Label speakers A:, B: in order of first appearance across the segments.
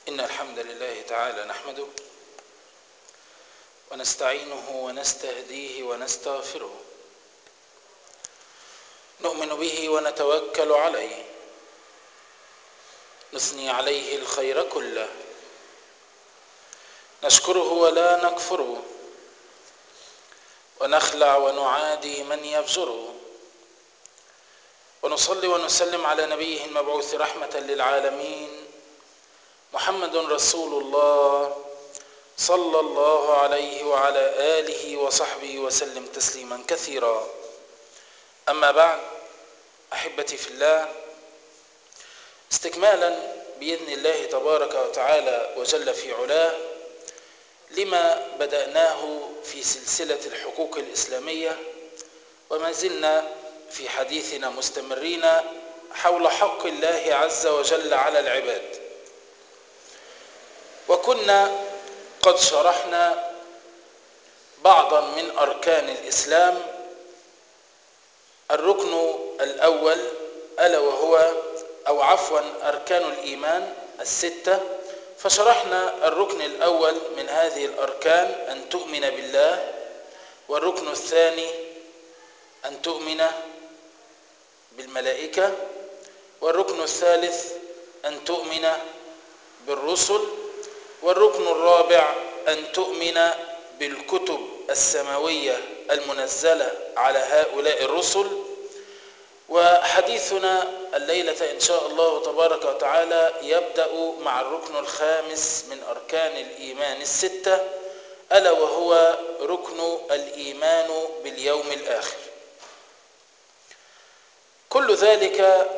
A: إن الحمد لله تعالى نحمده ونستعينه ونستهديه ونستغفره نؤمن به ونتوكل عليه نثني عليه الخير كله نشكره ولا نكفره ونخلع ونعادي من يفجره ونصلي ونسلم على نبيه المبعوث رحمة للعالمين محمد رسول الله صلى الله عليه وعلى آله وصحبه وسلم تسليما كثيرا أما بعد أحبتي في الله استكمالا بإذن الله تبارك وتعالى وجل في علاه لما بدأناه في سلسلة الحقوق الإسلامية وما زلنا في حديثنا مستمرين حول حق الله عز وجل على العباد وكنا قد شرحنا بعضا من أركان الإسلام الركن الأول ألا وهو أو عفوا أركان الإيمان الستة فشرحنا الركن الأول من هذه الأركان أن تؤمن بالله والركن الثاني أن تؤمن بالملائكة والركن الثالث أن تؤمن بالرسل والركن الرابع أن تؤمن بالكتب السماوية المنزلة على هؤلاء الرسل وحديثنا الليلة إن شاء الله تبارك وتعالى يبدأ مع الركن الخامس من أركان الإيمان الستة ألا وهو ركن الإيمان باليوم الآخر كل ذلك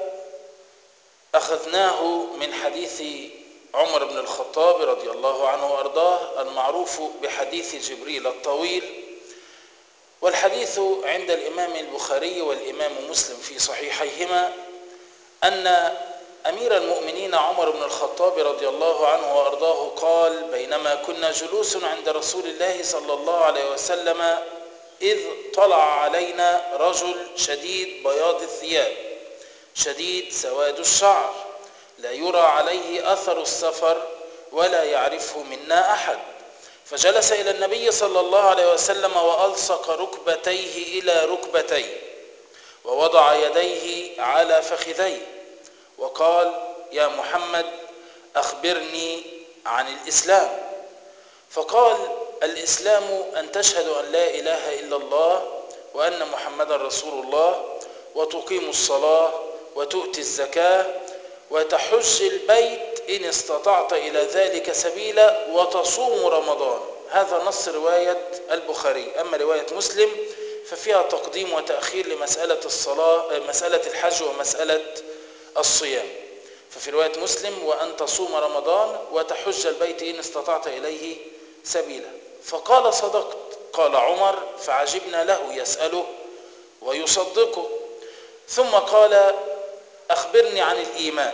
A: أخذناه من حديث عمر بن الخطاب رضي الله عنه وأرضاه المعروف بحديث جبريل الطويل والحديث عند الإمام البخاري والإمام مسلم في صحيحيهما أن أمير المؤمنين عمر بن الخطاب رضي الله عنه وأرضاه قال بينما كنا جلوس عند رسول الله صلى الله عليه وسلم إذ طلع علينا رجل شديد بياض الثياب شديد سواد الشعر لا يرى عليه أثر السفر ولا يعرفه منا أحد فجلس إلى النبي صلى الله عليه وسلم وألصق ركبتيه إلى ركبتيه ووضع يديه على فخذيه وقال يا محمد أخبرني عن الإسلام فقال الإسلام أن تشهد أن لا إله إلا الله وأن محمدا رسول الله وتقيم الصلاة وتؤتي الزكاة وتحج البيت إن استطعت إلى ذلك سبيلا وتصوم رمضان هذا نص رواية البخاري أما رواية مسلم ففيها تقديم وتأخير لمسألة الصلاة مسألة الحج ومسألة الصيام ففي رواية مسلم وأن تصوم رمضان وتحج البيت إن استطعت إليه سبيلا فقال صدقت قال عمر فعجبنا له يسأله ويصدقه ثم قال أخبرني عن الإيمان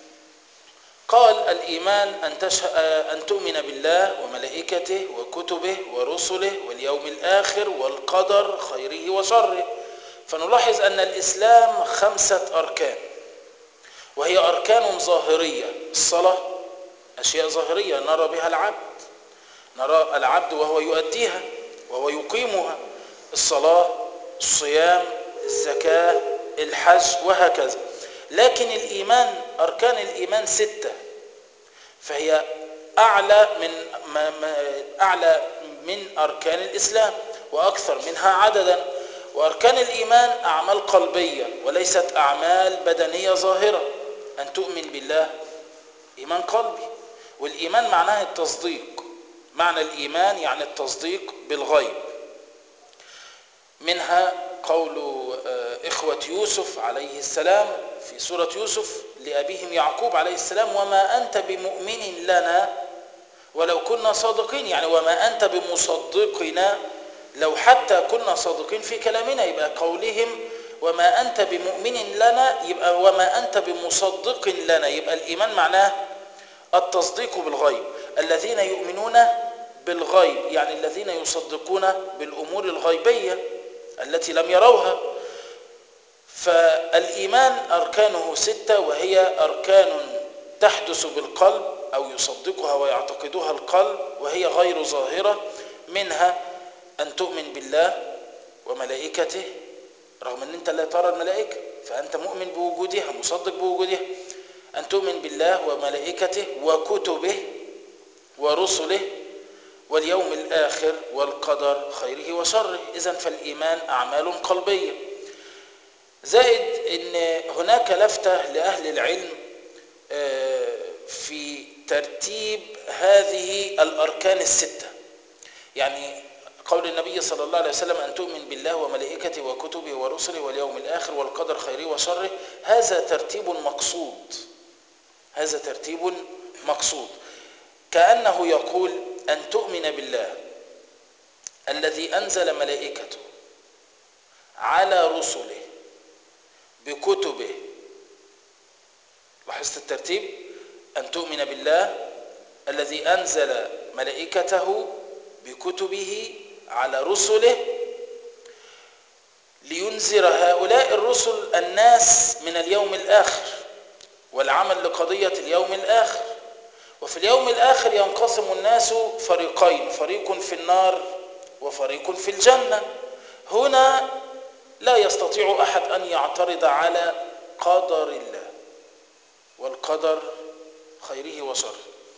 A: قال الإيمان أن, تشه... أن تؤمن بالله وملائكته وكتبه ورسله واليوم الآخر والقدر خيره وشره فنلاحظ أن الإسلام خمسة أركان وهي أركان ظاهرية الصلاة أشياء ظاهرية نرى بها العبد نرى العبد وهو يؤديها وهو يقيمها الصلاة الصيام الزكاة الحج وهكذا لكن الإيمان أركان الإيمان ستة فهي أعلى من أعلى من أركان الإسلام وأكثر منها عددا وأركان الإيمان أعمال قلبية وليست أعمال بدنية ظاهرة أن تؤمن بالله إيمان قلبي والإيمان معناه التصديق معنى الإيمان يعني التصديق بالغيب منها قول إخوة يوسف عليه السلام في سورة يوسف لأبيهم يعقوب عليه السلام وما أنت بمؤمن لنا ولو كنا صادقين يعني وما أنت بمصدقنا لو حتى كنا صادقين في كلامنا يبقى قولهم وما أنت بمؤمن لنا يبقى وما أنت بمصدق لنا يبقى الإيمان معناه التصديق بالغيب الذين يؤمنون بالغيب يعني الذين يصدقون بالأمور الغيبية التي لم يروها فالإيمان أركانه ستة وهي أركان تحدث بالقلب أو يصدقها ويعتقدها القلب وهي غير ظاهرة منها أن تؤمن بالله وملائكته رغم أن أنت لا ترى الملائكة فأنت مؤمن بوجودها مصدق بوجودها أن تؤمن بالله وملائكته وكتبه ورسله واليوم الآخر والقدر خيره وشره إذا فالإيمان أعمال قلبية زائد أن هناك لفتة لأهل العلم في ترتيب هذه الأركان الستة يعني قول النبي صلى الله عليه وسلم أن تؤمن بالله وملائكته وكتبه ورسله واليوم الآخر والقدر خيره وشره هذا ترتيب مقصود هذا ترتيب مقصود كأنه يقول أن تؤمن بالله الذي أنزل ملائكته على رسله بكتبه لاحظت الترتيب أن تؤمن بالله الذي أنزل ملائكته بكتبه على رسله لينذر هؤلاء الرسل الناس من اليوم الآخر والعمل لقضية اليوم الآخر وفي اليوم الآخر ينقسم الناس فريقين فريق في النار وفريق في الجنة هنا لا يستطيع أحد أن يعترض على قدر الله والقدر خيره وشره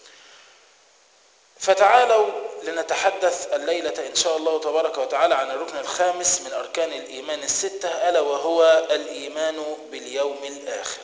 A: فتعالوا لنتحدث الليلة إن شاء الله تبارك وتعالى عن الركن الخامس من أركان الإيمان الستة ألا وهو الإيمان باليوم الآخر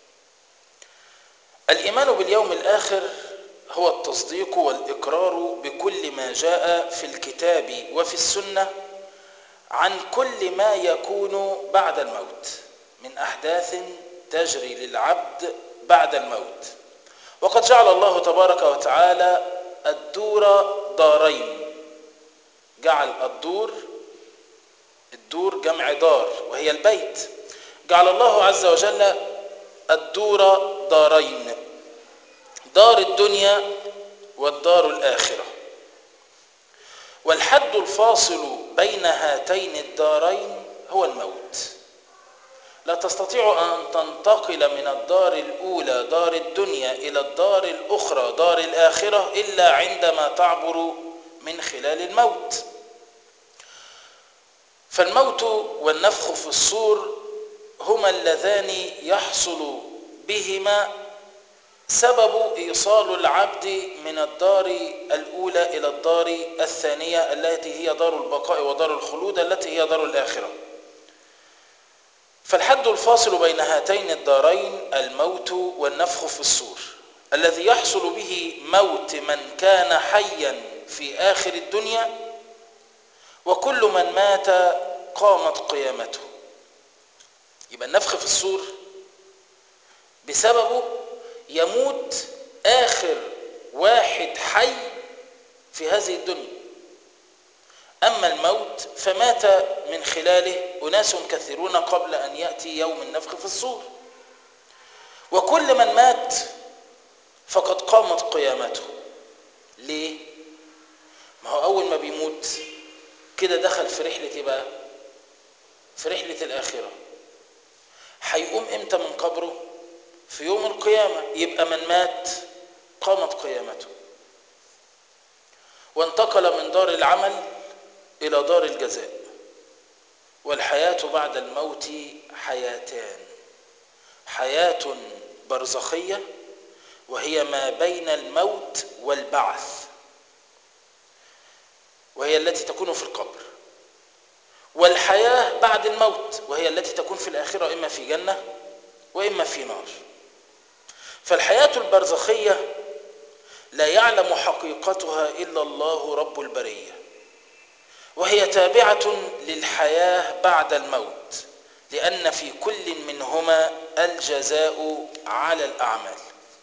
A: الإيمان باليوم الآخر هو التصديق والإقرار بكل ما جاء في الكتاب وفي السنة عن كل ما يكون بعد الموت من أحداث تجري للعبد بعد الموت وقد جعل الله تبارك وتعالى الدور دارين جعل الدور الدور جمع دار وهي البيت جعل الله عز وجل الدور دارين دار الدنيا والدار الآخرة والحد الفاصل بين هاتين الدارين هو الموت لا تستطيع أن تنتقل من الدار الأولى دار الدنيا إلى الدار الأخرى دار الآخرة إلا عندما تعبر من خلال الموت فالموت والنفخ في الصور هما اللذان يحصل بهما سبب إيصال العبد من الدار الأولى إلى الدار الثانية التي هي دار البقاء ودار الخلود التي هي دار الآخرة فالحد الفاصل بين هاتين الدارين الموت والنفخ في الصور الذي يحصل به موت من كان حيا في آخر الدنيا وكل من مات قامت قيامته يبقى النفخ في الصور بسببه يموت آخر واحد حي في هذه الدنيا أما الموت فمات من خلاله أناس كثيرون قبل أن يأتي يوم النفخ في الصور وكل من مات فقد قامت قيامته ليه؟ ما هو أول ما بيموت كده دخل في رحلة بقى في رحلة الآخرة هيقوم إمتى من قبره في يوم القيامة يبقى من مات قامت قيامته وانتقل من دار العمل إلى دار الجزاء والحياة بعد الموت حياتان حياة برزخية وهي ما بين الموت والبعث وهي التي تكون في القبر والحياة بعد الموت وهي التي تكون في الآخرة إما في جنة وإما في نار فالحياة البرزخية لا يعلم حقيقتها إلا الله رب البرية وهي تابعة للحياة بعد الموت لأن في كل منهما الجزاء على الأعمال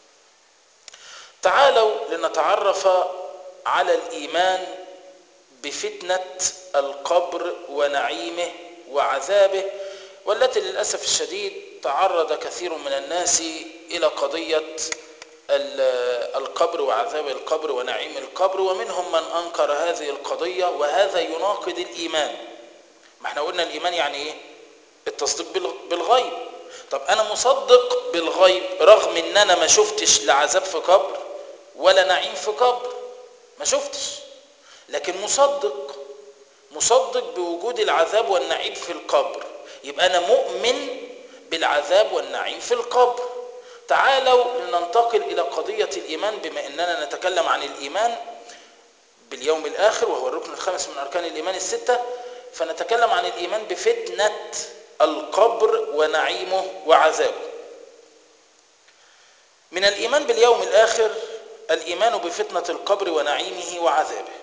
A: تعالوا لنتعرف على الإيمان بفتنة القبر ونعيمه وعذابه والتي للأسف الشديد تعرض كثير من الناس إلى قضية القبر وعذاب القبر ونعيم القبر ومنهم من أنكر هذه القضية وهذا يناقض الإيمان ما احنا قلنا الإيمان يعني إيه التصديق بالغيب طب أنا مصدق بالغيب رغم إن أنا ما شفتش لعذاب في قبر ولا نعيم في قبر ما شفتش لكن مصدق مصدق بوجود العذاب والنعيم في القبر يبقى أنا مؤمن بالعذاب والنعيم في القبر تعالوا لننتقل إلى قضية الإيمان بما أننا نتكلم عن الإيمان باليوم الآخر وهو الركن الخامس من أركان الإيمان الستة فنتكلم عن الإيمان بفتنة القبر ونعيمه وعذابه من الإيمان باليوم الآخر الإيمان بفتنة القبر ونعيمه وعذابه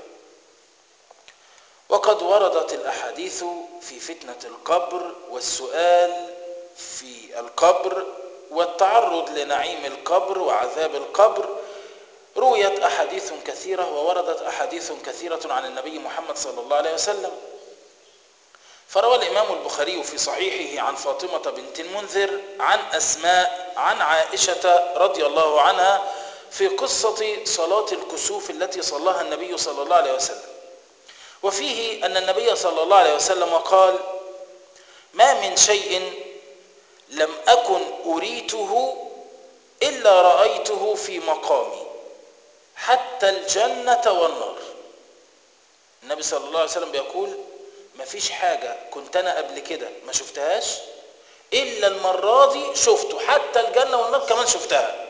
A: وقد وردت الأحاديث في فتنة القبر والسؤال في القبر والتعرض لنعيم القبر وعذاب القبر رويت أحاديث كثيرة ووردت أحاديث كثيرة عن النبي محمد صلى الله عليه وسلم فروى الإمام البخاري في صحيحه عن فاطمة بنت المنذر عن أسماء عن عائشة رضي الله عنها في قصة صلاة الكسوف التي صلاها النبي صلى الله عليه وسلم وفيه أن النبي صلى الله عليه وسلم قال ما من شيء لم أكن أريته إلا رأيته في مقامي حتى الجنة والنار النبي صلى الله عليه وسلم بيقول ما فيش حاجة كنت أنا قبل كده ما شفتهاش إلا المرة دي شفته حتى الجنة والنار كمان شفتها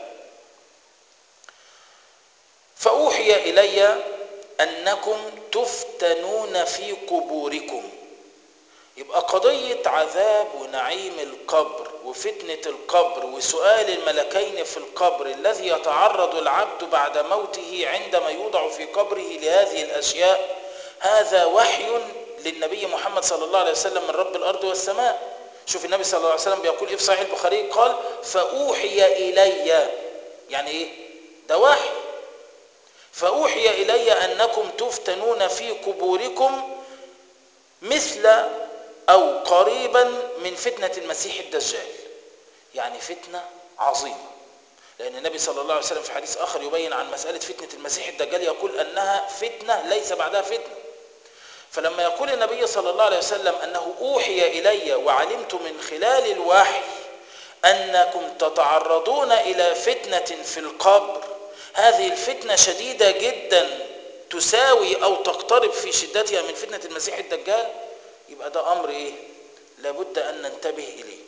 A: فأوحي إلي أنكم تفتنون في قبوركم يبقى قضية عذاب ونعيم القبر وفتنة القبر وسؤال الملكين في القبر الذي يتعرض العبد بعد موته عندما يوضع في قبره لهذه الأشياء هذا وحي للنبي محمد صلى الله عليه وسلم من رب الأرض والسماء شوف النبي صلى الله عليه وسلم بيقول إيه في صحيح البخاري قال فأوحي إلي يعني إيه ده وحي فأوحي إلي أنكم تفتنون في قبوركم مثل أو قريبا من فتنة المسيح الدجال يعني فتنة عظيمة لأن النبي صلى الله عليه وسلم في حديث آخر يبين عن مسألة فتنة المسيح الدجال يقول أنها فتنة ليس بعدها فتنة فلما يقول النبي صلى الله عليه وسلم أنه أوحي إلي وعلمت من خلال الوحي أنكم تتعرضون إلى فتنة في القبر هذه الفتنة شديدة جدا تساوي أو تقترب في شدتها من فتنة المسيح الدجال يبقى ده أمر إيه لابد أن ننتبه إليه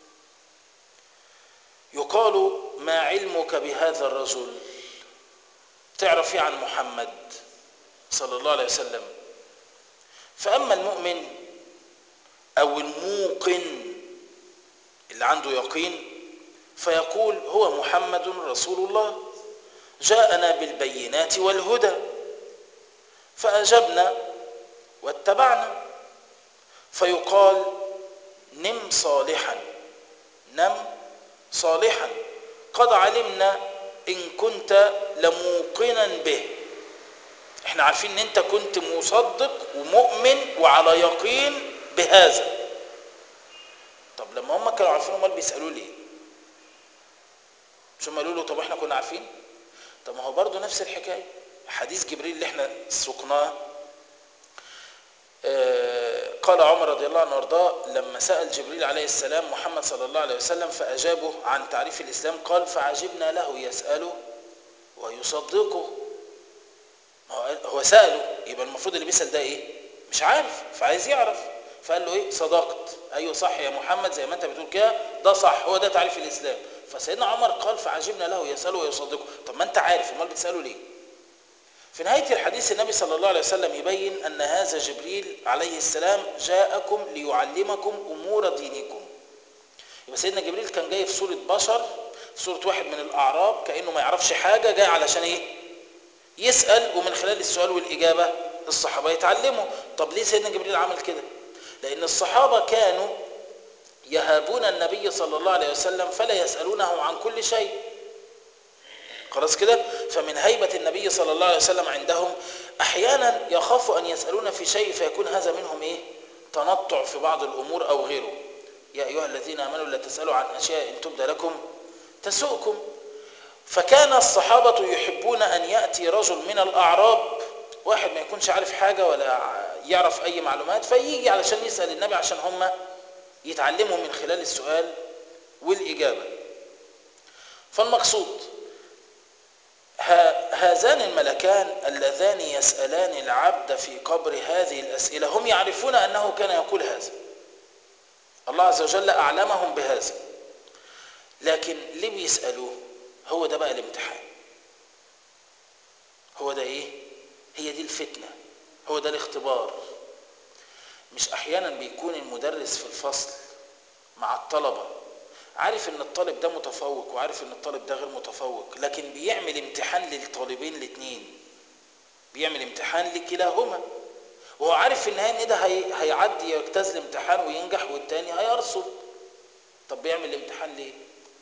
A: يقال ما علمك بهذا الرجل تعرف عن محمد صلى الله عليه وسلم فأما المؤمن أو الموقن اللي عنده يقين فيقول هو محمد رسول الله جاءنا بالبينات والهدى فأجبنا واتبعنا فيقال نم صالحا نم صالحا قد علمنا إن كنت لموقنا به احنا عارفين ان انت كنت مصدق ومؤمن وعلى يقين بهذا طب لما هم كانوا عارفين امال بيسالوا ليه مش هم قالوا له طب احنا كنا عارفين طب ما هو برضه نفس الحكايه حديث جبريل اللي احنا سقناه آه قال عمر رضي الله عنه وارضاه لما سأل جبريل عليه السلام محمد صلى الله عليه وسلم فأجابه عن تعريف الإسلام قال فعجبنا له يسأله ويصدقه هو سأله يبقى المفروض اللي بيسأل ده ايه مش عارف فعايز يعرف فقال له ايه صدقت ايوه صح يا محمد زي ما انت بتقول كده ده صح هو ده تعريف الاسلام فسيدنا عمر قال فعجبنا له يسأله ويصدقه طب ما انت عارف امال بتسأله ليه في نهاية الحديث النبي صلى الله عليه وسلم يبين أن هذا جبريل عليه السلام جاءكم ليعلمكم أمور دينكم يبقى سيدنا جبريل كان جاي في صورة بشر في صورة واحد من الأعراب كأنه ما يعرفش حاجة جاي علشان إيه يسأل ومن خلال السؤال والإجابة الصحابة يتعلموا طب ليه سيدنا جبريل عمل كده لأن الصحابة كانوا يهابون النبي صلى الله عليه وسلم فلا يسألونه عن كل شيء خلاص كده فمن هيبة النبي صلى الله عليه وسلم عندهم أحيانا يخاف أن يسألون في شيء فيكون هذا منهم إيه تنطع في بعض الأمور أو غيره يا أيها الذين آمنوا لا تسألوا عن أشياء إن تبدى لكم تسؤكم فكان الصحابة يحبون أن يأتي رجل من الأعراب واحد ما يكونش عارف حاجة ولا يعرف أي معلومات فيجي علشان يسأل النبي عشان هم يتعلموا من خلال السؤال والإجابة فالمقصود هذان الملكان اللذان يسألان العبد في قبر هذه الأسئلة هم يعرفون أنه كان يقول هذا الله عز وجل أعلمهم بهذا لكن ليه بيسألوه هو ده بقى الامتحان هو ده ايه هي دي الفتنة هو ده الاختبار مش احيانا بيكون المدرس في الفصل مع الطلبة عارف ان الطالب ده متفوق وعارف ان الطالب ده غير متفوق لكن بيعمل امتحان للطالبين الاثنين بيعمل امتحان لكلاهما وهو عارف في النهايه ان ده هي... هيعدي يجتاز الامتحان وينجح والتاني هيرسب طب بيعمل الامتحان ليه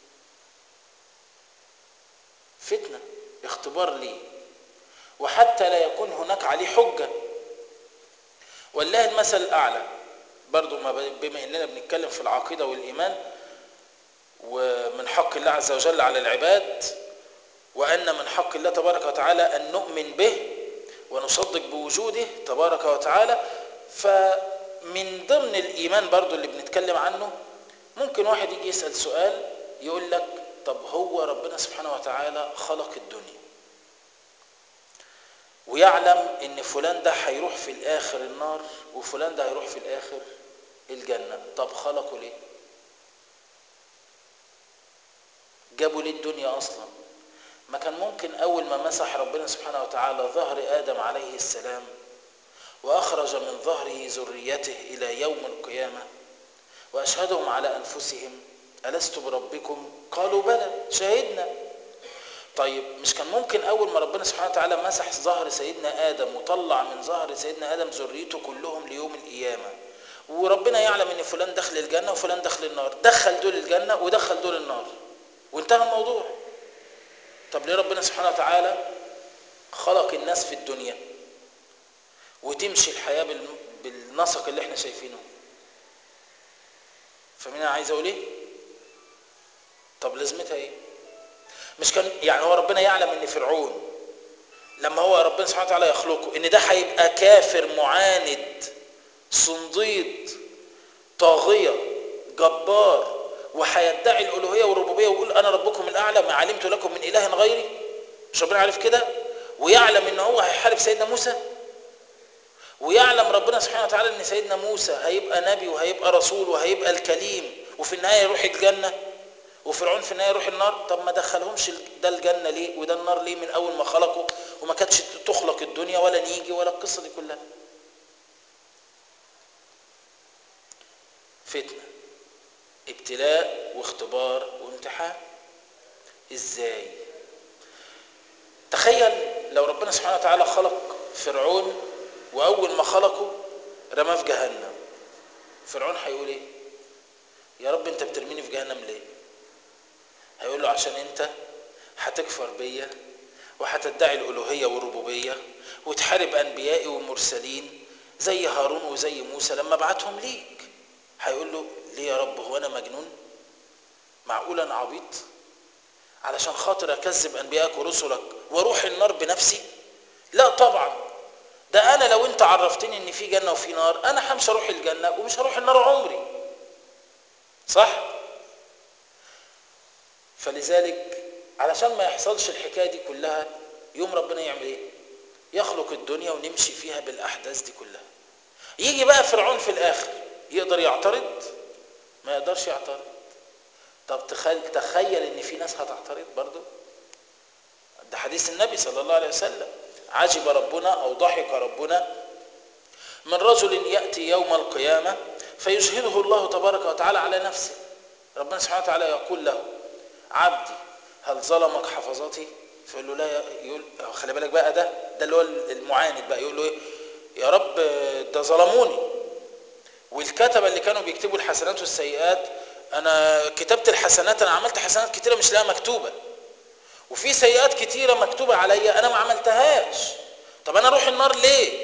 A: فتنه اختبار ليه وحتى لا يكون هناك عليه حجه والله المثل الاعلى برضو ما بما اننا بنتكلم في العقيده والايمان ومن حق الله عز وجل على العباد وان من حق الله تبارك وتعالى ان نؤمن به ونصدق بوجوده تبارك وتعالى فمن ضمن الإيمان برضو اللي بنتكلم عنه ممكن واحد يجي يسأل سؤال يقول لك طب هو ربنا سبحانه وتعالى خلق الدنيا ويعلم ان فلان ده هيروح في الاخر النار وفلان ده هيروح في الاخر الجنة طب خلقه ليه جابوا ليه الدنيا اصلا ما كان ممكن أول ما مسح ربنا سبحانه وتعالى ظهر آدم عليه السلام وأخرج من ظهره ذريته إلى يوم القيامة وأشهدهم على أنفسهم ألست بربكم قالوا بلى شهدنا طيب مش كان ممكن أول ما ربنا سبحانه وتعالى مسح ظهر سيدنا آدم وطلع من ظهر سيدنا آدم ذريته كلهم ليوم القيامة وربنا يعلم ان فلان دخل الجنة وفلان دخل النار دخل دول الجنة ودخل دول النار وانتهى الموضوع طب ليه ربنا سبحانه وتعالى خلق الناس في الدنيا وتمشي الحياة بالنسق اللي احنا شايفينه فمين انا عايز اقول ايه طب لازمتها ايه مش كان يعني هو ربنا يعلم ان فرعون لما هو ربنا سبحانه وتعالى يخلقه ان ده هيبقى كافر معاند صنديد طاغية جبار وهيدعي الالوهيه والربوبيه ويقول انا ربكم الاعلى ما علمت لكم من اله غيري مش ربنا عارف كده ويعلم ان هو هيحارب سيدنا موسى ويعلم ربنا سبحانه وتعالى ان سيدنا موسى هيبقى نبي وهيبقى رسول وهيبقى الكليم وفي النهايه يروح الجنه وفرعون في النهايه يروح النار طب ما دخلهمش ده الجنه ليه وده النار ليه من اول ما خلقوا وما كانتش تخلق الدنيا ولا نيجي ولا القصه دي كلها فتنه ابتلاء واختبار وامتحان ازاي تخيل لو ربنا سبحانه وتعالى خلق فرعون واول ما خلقه رماه في جهنم فرعون هيقول ايه يا رب انت بترميني في جهنم ليه هيقول له عشان انت هتكفر بيا وهتدعي الالوهيه والربوبيه وتحارب انبيائي ومرسلين زي هارون وزي موسى لما بعتهم ليك هيقول له ليه يا رب هو انا مجنون معقول انا عبيط علشان خاطر اكذب انبيائك ورسلك واروح النار بنفسي لا طبعا ده انا لو انت عرفتني ان في جنه وفي نار انا همشي اروح الجنه ومش هروح النار عمري صح فلذلك علشان ما يحصلش الحكايه دي كلها يوم ربنا يعمل ايه يخلق الدنيا ونمشي فيها بالاحداث دي كلها يجي بقى فرعون في الاخر يقدر يعترض ما يقدرش يعترض طب تخيل تخيل ان في ناس هتعترض برضه ده حديث النبي صلى الله عليه وسلم عجب ربنا او ضحك ربنا من رجل ياتي يوم القيامه فيشهده الله تبارك وتعالى على نفسه ربنا سبحانه وتعالى يقول له عبدي هل ظلمك حفظتي فيقول له لا يقول خلي بالك بقى ده ده اللي هو المعاند بقى يقول له ايه يا رب ده ظلموني والكتبه اللي كانوا بيكتبوا الحسنات والسيئات انا كتبت الحسنات انا عملت حسنات كتيره مش لاقيها مكتوبه وفي سيئات كتيره مكتوبه عليا انا ما عملتهاش طب انا اروح النار ليه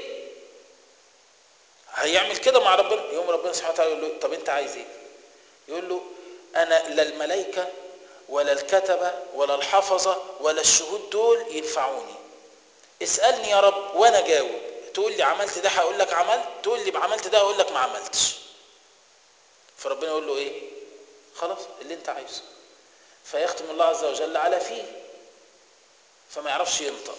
A: هيعمل كده مع ربنا يوم ربنا سبحانه وتعالى يقول له طب انت عايز ايه يقول له انا لا الملائكه ولا الكتبه ولا الحفظه ولا الشهود دول ينفعوني اسالني يا رب وانا جاوب تقول لي عملت ده هقول لك عملت تقول لي عملت ده هقول لك ما عملتش فربنا يقول له ايه خلاص اللي انت عايزه فيختم الله عز وجل على فيه فما يعرفش ينطق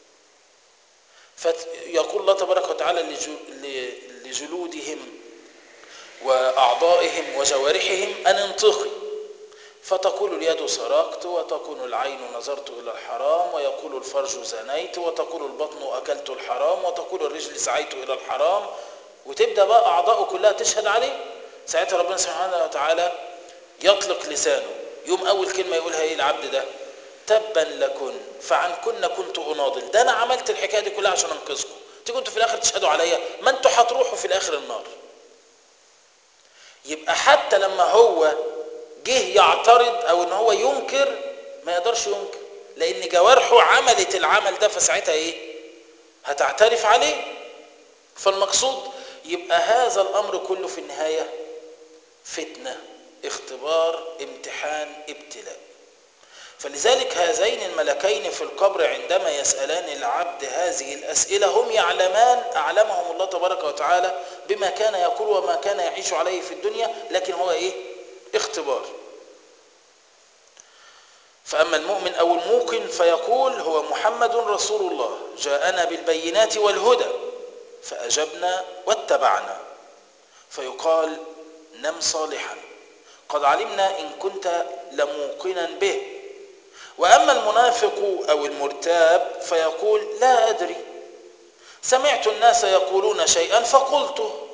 A: فيقول الله تبارك وتعالى لجل- ل- لجلودهم وأعضائهم وجوارحهم أن انطقي فتقول اليد سرقت وتكون العين نظرت إلى الحرام ويقول الفرج زنيت وتقول البطن أكلت الحرام وتقول الرجل سعيت إلى الحرام وتبدأ بقى أعضاؤه كلها تشهد عليه ساعتها ربنا سبحانه وتعالى يطلق لسانه يوم أول كلمة يقولها إيه العبد ده تبا لكن فعن كن كنت أناضل ده أنا عملت الحكاية دي كلها عشان أنقذكم تيجوا أنتوا في الآخر تشهدوا عليا ما أنتوا هتروحوا في الآخر النار يبقى حتى لما هو جه يعترض او ان هو ينكر ما يقدرش ينكر لان جوارحه عملت العمل ده فساعتها ايه هتعترف عليه فالمقصود يبقى هذا الامر كله في النهايه فتنه اختبار امتحان ابتلاء فلذلك هذين الملكين في القبر عندما يسألان العبد هذه الأسئلة هم يعلمان أعلمهم الله تبارك وتعالى بما كان يقول وما كان يعيش عليه في الدنيا لكن هو إيه؟ اختبار فأما المؤمن أو الموقن فيقول هو محمد رسول الله جاءنا بالبينات والهدى فأجبنا واتبعنا فيقال نم صالحا قد علمنا إن كنت لموقنا به وأما المنافق أو المرتاب فيقول لا أدري سمعت الناس يقولون شيئا فقلته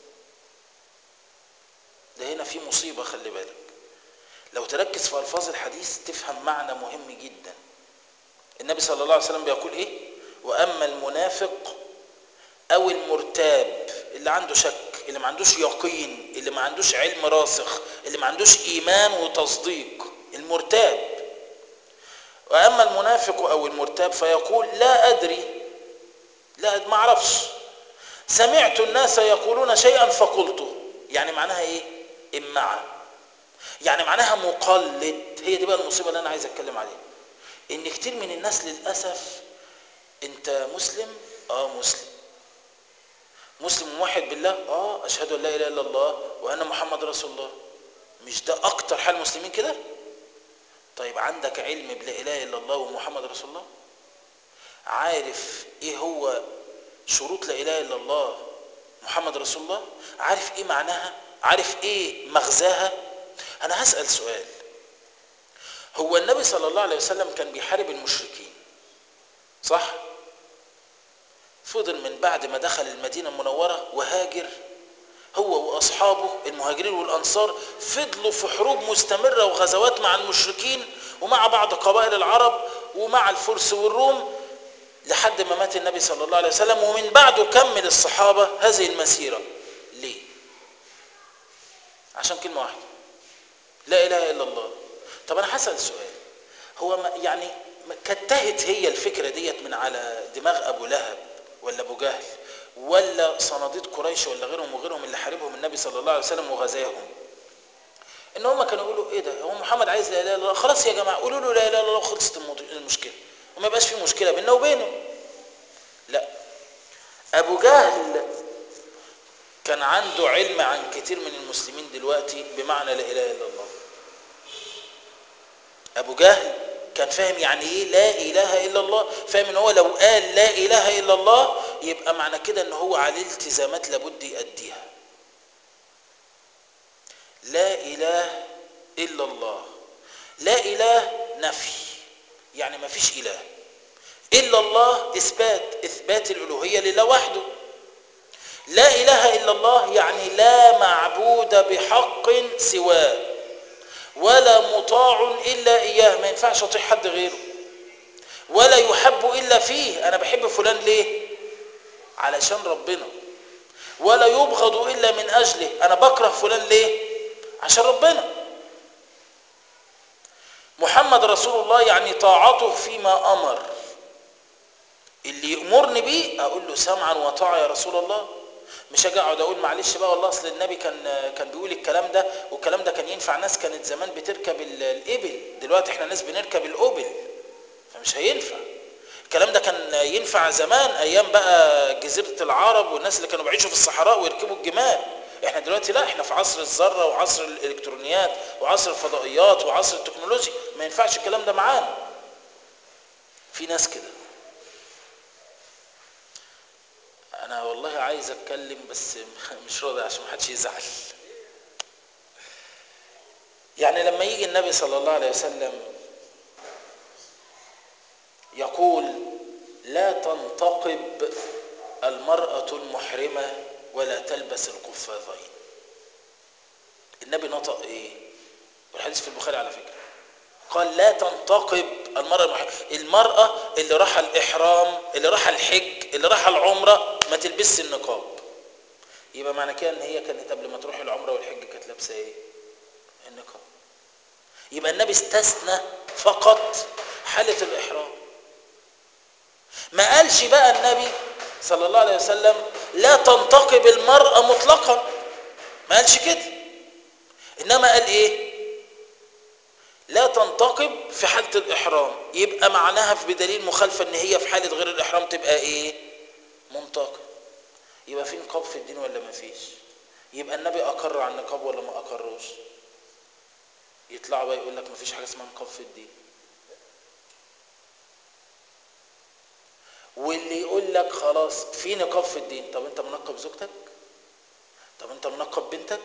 A: ده هنا في مصيبة خلي بالك لو تركز في ألفاظ الحديث تفهم معنى مهم جدا النبي صلى الله عليه وسلم بيقول إيه وأما المنافق أو المرتاب اللي عنده شك اللي ما عندوش يقين اللي ما عندوش علم راسخ اللي ما عندوش إيمان وتصديق المرتاب وأما المنافق أو المرتاب فيقول لا أدري لا ما أعرفش سمعت الناس يقولون شيئا فقلته يعني معناها إيه إمعة يعني معناها مقلد هي دي بقى المصيبة اللي أنا عايز أتكلم عليها إن كتير من الناس للأسف أنت مسلم آه مسلم مسلم موحد بالله آه أشهد أن لا إله إلا الله وأن محمد رسول الله مش ده أكتر حال المسلمين كده طيب عندك علم بلا إله إلا الله ومحمد رسول الله عارف إيه هو شروط لا إله إلا الله محمد رسول الله عارف إيه معناها عارف إيه مغزاها أنا هسأل سؤال هو النبي صلى الله عليه وسلم كان بيحارب المشركين صح فضل من بعد ما دخل المدينة المنورة وهاجر هو وأصحابه المهاجرين والأنصار فضلوا في حروب مستمرة وغزوات مع المشركين ومع بعض قبائل العرب ومع الفرس والروم لحد ما مات النبي صلى الله عليه وسلم ومن بعده كمل الصحابة هذه المسيرة ليه؟ عشان كلمة واحدة لا إله إلا الله طب أنا هسأل سؤال هو ما يعني كتهت هي الفكرة ديت من على دماغ أبو لهب ولا أبو جهل ولا صناديد قريش ولا غيرهم وغيرهم اللي حاربهم النبي صلى الله عليه وسلم وغزاهم ان هم كانوا يقولوا ايه ده هو محمد عايز لا اله الا الله خلاص يا جماعه قولوا له لا اله الا الله وخلصت المشكله وما يبقاش في مشكله بيننا وبينه لا ابو جهل كان عنده علم عن كتير من المسلمين دلوقتي بمعنى لا اله الا الله ابو جهل كان فاهم يعني ايه لا اله الا الله فاهم ان هو لو قال لا اله الا الله يبقى معنى كده ان هو عليه التزامات لابد يأديها لا اله الا الله لا اله نفي يعني ما فيش اله الا الله اثبات اثبات الالوهيه لله وحده لا اله الا الله يعني لا معبود بحق سواه ولا مطاع الا اياه ما ينفعش اطيع حد غيره ولا يحب الا فيه انا بحب فلان ليه علشان ربنا ولا يبغض الا من اجله انا بكره فلان ليه عشان ربنا محمد رسول الله يعني طاعته فيما امر اللي يامرني بيه اقول له سمعا وطاعه يا رسول الله مش اجي اقعد اقول معلش بقى والله اصل النبي كان كان بيقول الكلام ده والكلام ده كان ينفع ناس كانت زمان بتركب الابل دلوقتي احنا ناس بنركب الاوبل فمش هينفع الكلام ده كان ينفع زمان ايام بقى جزيره العرب والناس اللي كانوا بيعيشوا في الصحراء ويركبوا الجمال احنا دلوقتي لا احنا في عصر الذره وعصر الالكترونيات وعصر الفضائيات وعصر التكنولوجيا ما ينفعش الكلام ده معانا في ناس كده انا والله عايز اتكلم بس مش راضي عشان محدش يزعل يعني لما يجي النبي صلى الله عليه وسلم يقول لا تنتقب المرأة المحرمة ولا تلبس القفازين النبي نطق ايه والحديث في البخاري على فكرة قال لا تنتقب المرأة المحرمة المرأة اللي راح الإحرام اللي راح الحج اللي راح العمرة ما تلبسش النقاب يبقى معنى كده ان هي كانت قبل ما تروح العمرة والحج كانت لابسة ايه النقاب يبقى النبي استثنى فقط حالة الإحرام ما قالش بقى النبي صلى الله عليه وسلم لا تنتقب المرأة مطلقا ما قالش كده إنما قال إيه لا تنتقب في حالة الإحرام يبقى معناها في بدليل مخالفة إن هي في حالة غير الإحرام تبقى إيه منتقب يبقى في نقاب في الدين ولا ما فيش يبقى النبي أقر على النقاب ولا ما أقروش يطلع بقى يقول لك ما فيش حاجة اسمها نقاب في الدين واللي يقول لك خلاص في نقاب في الدين طب انت منقب زوجتك طب انت منقب بنتك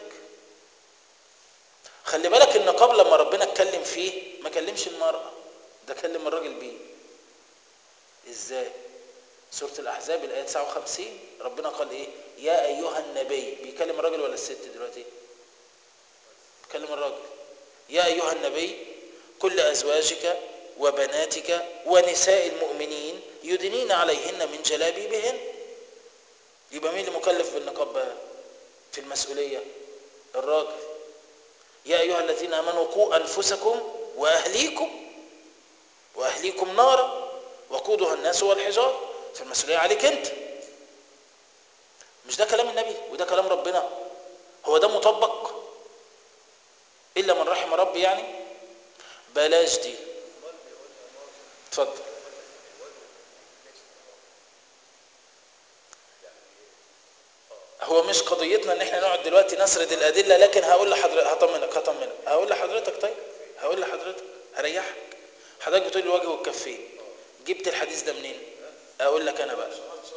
A: خلي بالك النقاب لما ربنا اتكلم فيه ما كلمش المرأة ده كلم الراجل بيه ازاي سورة الأحزاب الآية 59 ربنا قال إيه يا أيها النبي بيكلم الراجل ولا الست دلوقتي بيكلم الراجل يا أيها النبي كل أزواجك وبناتك ونساء المؤمنين يدنين عليهن من جلابيبهن يبقى مين اللي مكلف بالنقاب بقى في المسؤولية الراجل يا أيها الذين آمنوا قوا أنفسكم وأهليكم وأهليكم نارا وقودها الناس والحجار فالمسؤولية عليك أنت مش ده كلام النبي وده كلام ربنا هو ده مطبق إلا من رحم ربي يعني بلاش دي اتفضل هو مش قضيتنا ان احنا نقعد دلوقتي نسرد الادله لكن هقول لحضرتك هطمنك هطمنك هقول لحضرتك طيب هقول لحضرتك هريحك حضرتك بتقول الوجه والكفين جبت الحديث ده منين اقول لك انا بقى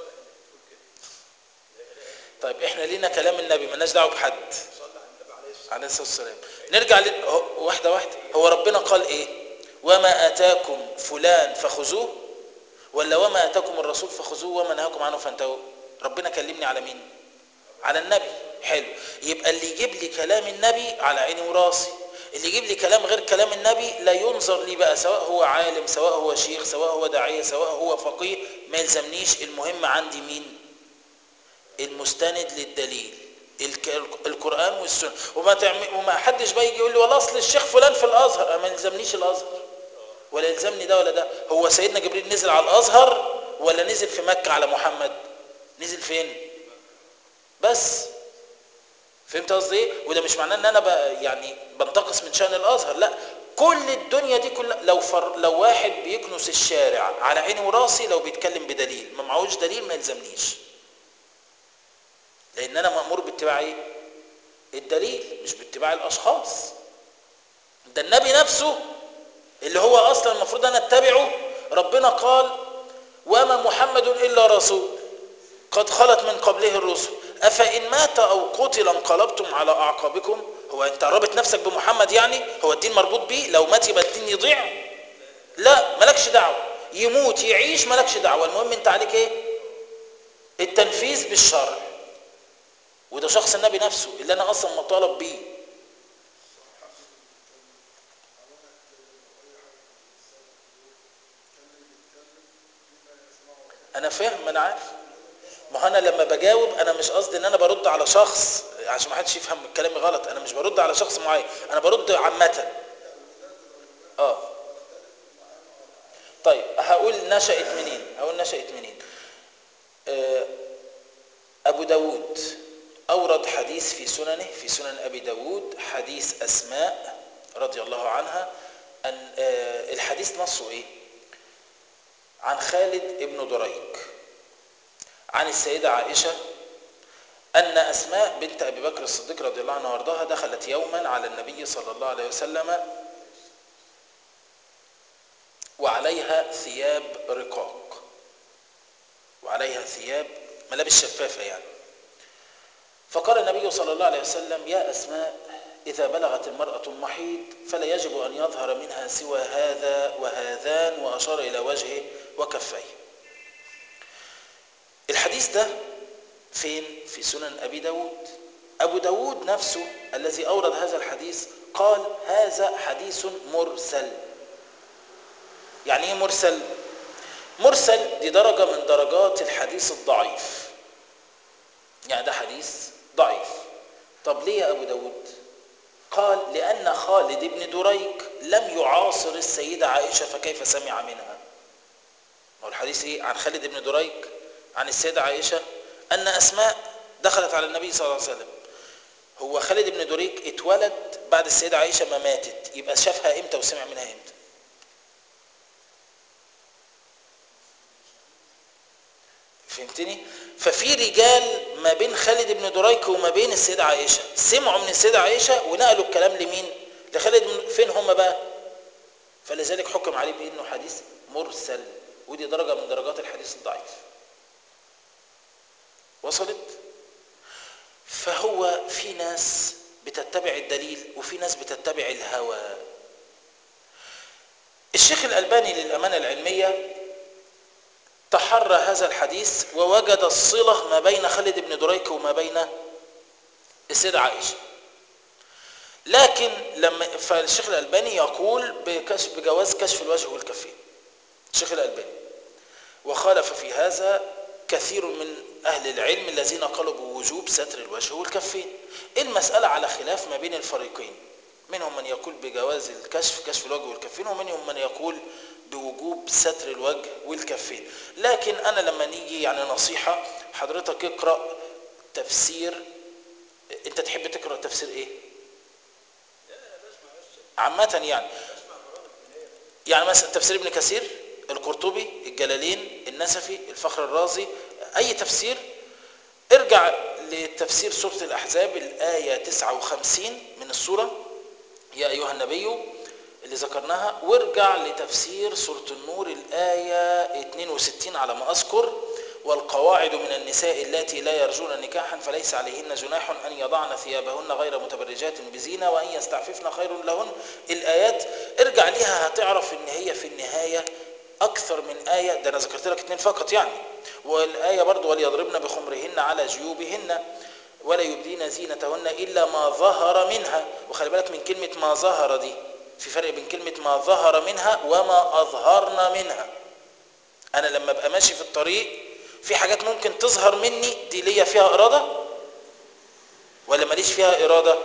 A: طيب احنا لينا كلام النبي مالناش دعوه بحد عليه الصلاه والسلام نرجع ل... واحده واحده هو ربنا قال ايه وما اتاكم فلان فخذوه ولا وما اتاكم الرسول فخذوه وما نهاكم عنه فانتهوا ربنا كلمني على مين على النبي حلو يبقى اللي يجيب لي كلام النبي على عيني وراسي اللي يجيب لي كلام غير كلام النبي لا ينظر لي بقى سواء هو عالم سواء هو شيخ سواء هو داعية سواء هو فقيه ما يلزمنيش المهم عندي مين المستند للدليل القرآن والسنة وما تعمل وما حدش بقى يجي يقول لي والله اصل الشيخ فلان في الازهر ما يلزمنيش الازهر ولا يلزمني ده ولا ده هو سيدنا جبريل نزل على الازهر ولا نزل في مكة على محمد نزل فين بس فهمت قصدي ايه وده مش معناه ان انا بقى يعني بنتقص من شان الازهر لا كل الدنيا دي كلها لو فر لو واحد بيكنس الشارع على عيني وراسي لو بيتكلم بدليل ما معهوش دليل ما يلزمنيش لان انا مامور باتباع ايه الدليل مش باتباع الاشخاص ده النبي نفسه اللي هو اصلا المفروض انا اتبعه ربنا قال وما محمد الا رسول قد خلت من قبله الرسل أفإن مات أو قتل انقلبتم على أعقابكم هو أنت رابط نفسك بمحمد يعني هو الدين مربوط بيه لو مات يبقى الدين يضيع لا مالكش دعوة يموت يعيش مالكش دعوة المهم أنت عليك إيه التنفيذ بالشرع وده شخص النبي نفسه اللي أنا أصلا مطالب بيه أنا فاهم أنا عارف ما انا لما بجاوب انا مش قصدي ان انا برد على شخص عشان ما حدش يفهم كلامي غلط انا مش برد على شخص معين انا برد عامه اه طيب هقول نشأت منين هقول نشأت منين آه ابو داود اورد حديث في سننه في سنن ابي داود حديث اسماء رضي الله عنها ان آه الحديث نصه ايه عن خالد ابن دريك عن السيدة عائشة أن أسماء بنت أبي بكر الصديق رضي الله عنها وارضاها دخلت يوما على النبي صلى الله عليه وسلم وعليها ثياب رقاق وعليها ثياب ملابس شفافة يعني فقال النبي صلى الله عليه وسلم يا أسماء إذا بلغت المرأة المحيض فلا يجب أن يظهر منها سوى هذا وهذان وأشار إلى وجهه وكفيه الحديث ده فين؟ في سنن أبي داود أبو داود نفسه الذي أورد هذا الحديث قال هذا حديث مرسل يعني ايه مرسل مرسل دي درجة من درجات الحديث الضعيف يعني ده حديث ضعيف طب ليه يا أبو داود قال لأن خالد بن دريك لم يعاصر السيدة عائشة فكيف سمع منها هو الحديث ايه عن خالد بن دريك عن السيدة عائشة أن أسماء دخلت على النبي صلى الله عليه وسلم هو خالد بن دريك اتولد بعد السيدة عائشة ما ماتت يبقى شافها امتى وسمع منها امتى فهمتني ففي رجال ما بين خالد بن دريك وما بين السيدة عائشة سمعوا من السيدة عائشة ونقلوا الكلام لمين لخالد بن فين هم بقى فلذلك حكم عليه بانه حديث مرسل ودي درجة من درجات الحديث الضعيف وصلت فهو في ناس بتتبع الدليل وفي ناس بتتبع الهوى الشيخ الألباني للأمانة العلمية تحرى هذا الحديث ووجد الصلة ما بين خالد بن دريك وما بين السيدة عائشة لكن لما فالشيخ الألباني يقول بكشف بجواز كشف الوجه والكفين الشيخ الألباني وخالف في هذا كثير من أهل العلم الذين قالوا بوجوب ستر الوجه والكفين المسألة على خلاف ما بين الفريقين منهم من يقول بجواز الكشف كشف الوجه والكفين ومنهم من يقول بوجوب ستر الوجه والكفين لكن أنا لما نيجي يعني نصيحة حضرتك اقرأ تفسير انت تحب تقرأ تفسير ايه عامة يعني يعني مثلا تفسير ابن كثير القرطبي الجلالين النسفي الفخر الرازي اي تفسير ارجع لتفسير سورة الاحزاب الآية 59 من السورة يا ايها النبي اللي ذكرناها وارجع لتفسير سورة النور الآية 62 على ما أذكر والقواعد من النساء اللاتي لا يرجون نكاحا فليس عليهن جناح أن يضعن ثيابهن غير متبرجات بزينة وأن يستعففن خير لهن الآيات ارجع ليها هتعرف ان هي في النهاية أكثر من آية ده أنا ذكرت لك اتنين فقط يعني والآية برضو وليضربن بخمرهن على جيوبهن ولا يبدين زينتهن إلا ما ظهر منها وخلي بالك من كلمة ما ظهر دي في فرق بين كلمة ما ظهر منها وما أظهرنا منها أنا لما أبقى ماشي في الطريق في حاجات ممكن تظهر مني دي ليا فيها إرادة ولا ماليش فيها إرادة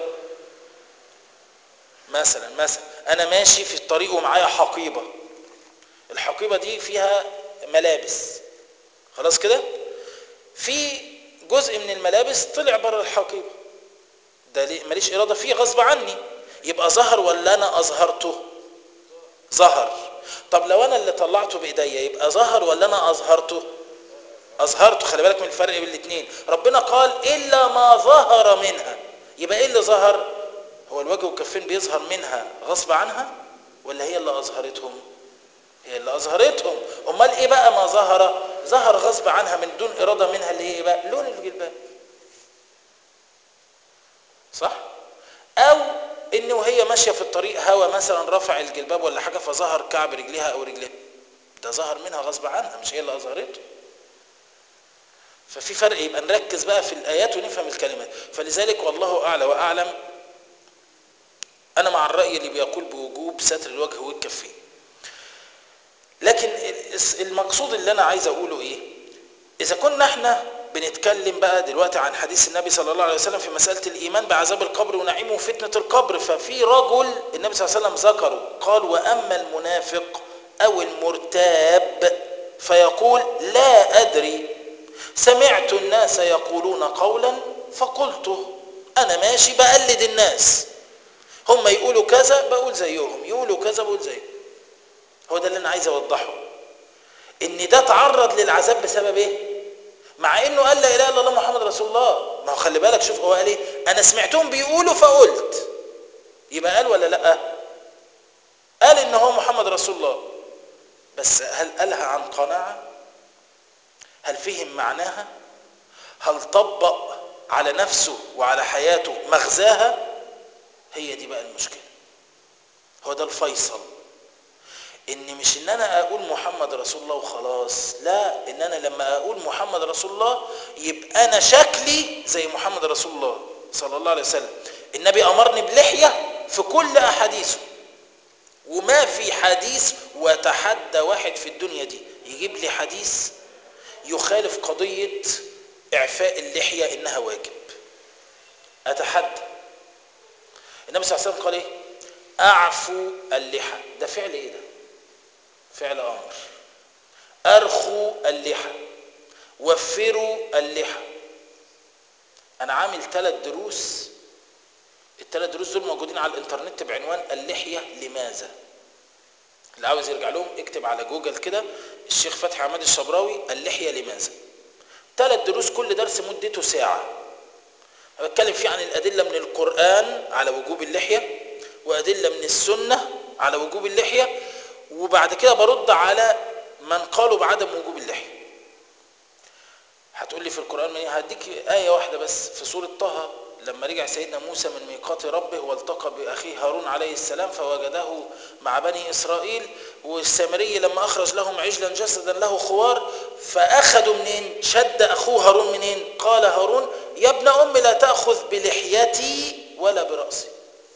A: مثلا مثلا أنا ماشي في الطريق ومعايا حقيبة الحقيبة دي فيها ملابس خلاص كده في جزء من الملابس طلع بره الحقيبة ده ليه ماليش إرادة فيه غصب عني يبقى ظهر ولا أنا أظهرته ظهر طب لو أنا اللي طلعته بإيديا يبقى ظهر ولا أنا أظهرته أظهرته خلي بالك من الفرق بين الاثنين ربنا قال إلا ما ظهر منها يبقى إيه اللي ظهر هو الوجه والكفين بيظهر منها غصب عنها ولا هي اللي أظهرتهم هي اللي أظهرتهم أمال إيه بقى ما ظهر ظهر غصب عنها من دون إرادة منها اللي هي إيه بقى لون الجلباب صح أو إن وهي ماشية في الطريق هوا مثلا رفع الجلباب ولا حاجة فظهر كعب رجلها أو رجلها ده ظهر منها غصب عنها مش هي اللي أظهرته ففي فرق يبقى نركز بقى في الآيات ونفهم الكلمات فلذلك والله أعلى وأعلم أنا مع الرأي اللي بيقول بوجوب ستر الوجه والكفين لكن المقصود اللي أنا عايز أقوله إيه إذا كنا احنا بنتكلم بقى دلوقتي عن حديث النبي صلى الله عليه وسلم في مسألة الإيمان بعذاب القبر ونعيمه وفتنة القبر ففي رجل النبي صلى الله عليه وسلم ذكره قال وأما المنافق أو المرتاب فيقول لا أدري سمعت الناس يقولون قولا فقلته أنا ماشي بقلد الناس هم يقولوا كذا بقول زيهم يقولوا كذا بقول زيهم هو ده اللي أنا عايز أوضحه إن ده تعرض للعذاب بسبب إيه مع انه قال لا اله الا الله محمد رسول الله ما هو خلي بالك شوف هو قال ايه انا سمعتهم بيقولوا فقلت يبقى قال ولا لا قال ان هو محمد رسول الله بس هل قالها عن قناعة هل فهم معناها هل طبق على نفسه وعلى حياته مغزاها هي دي بقى المشكلة هو ده الفيصل ان مش ان انا اقول محمد رسول الله وخلاص لا ان انا لما اقول محمد رسول الله يبقى انا شكلي زي محمد رسول الله صلى الله عليه وسلم النبي امرني بلحية في كل احاديثه وما في حديث وتحدى واحد في الدنيا دي يجيب لي حديث يخالف قضية اعفاء اللحية انها واجب اتحدى النبي صلى الله عليه وسلم قال ايه اعفوا اللحى ده فعل ايه ده فعل امر ارخوا اللحى وفروا اللحى انا عامل ثلاث دروس الثلاث دروس دول موجودين على الانترنت بعنوان اللحيه لماذا اللي عاوز يرجع لهم اكتب على جوجل كده الشيخ فتحي عماد الشبراوي اللحيه لماذا ثلاث دروس كل درس مدته ساعه بتكلم فيه عن الادله من القران على وجوب اللحيه وادله من السنه على وجوب اللحيه وبعد كده برد على من قالوا بعدم وجوب اللحيه هتقول لي في القران من هديك ايه واحده بس في سوره طه لما رجع سيدنا موسى من ميقات ربه والتقى باخيه هارون عليه السلام فوجده مع بني اسرائيل والسامري لما اخرج لهم عجلا جسدا له خوار فاخذوا منين شد اخوه هارون منين قال هارون يا ابن ام لا تاخذ بلحيتي ولا براسي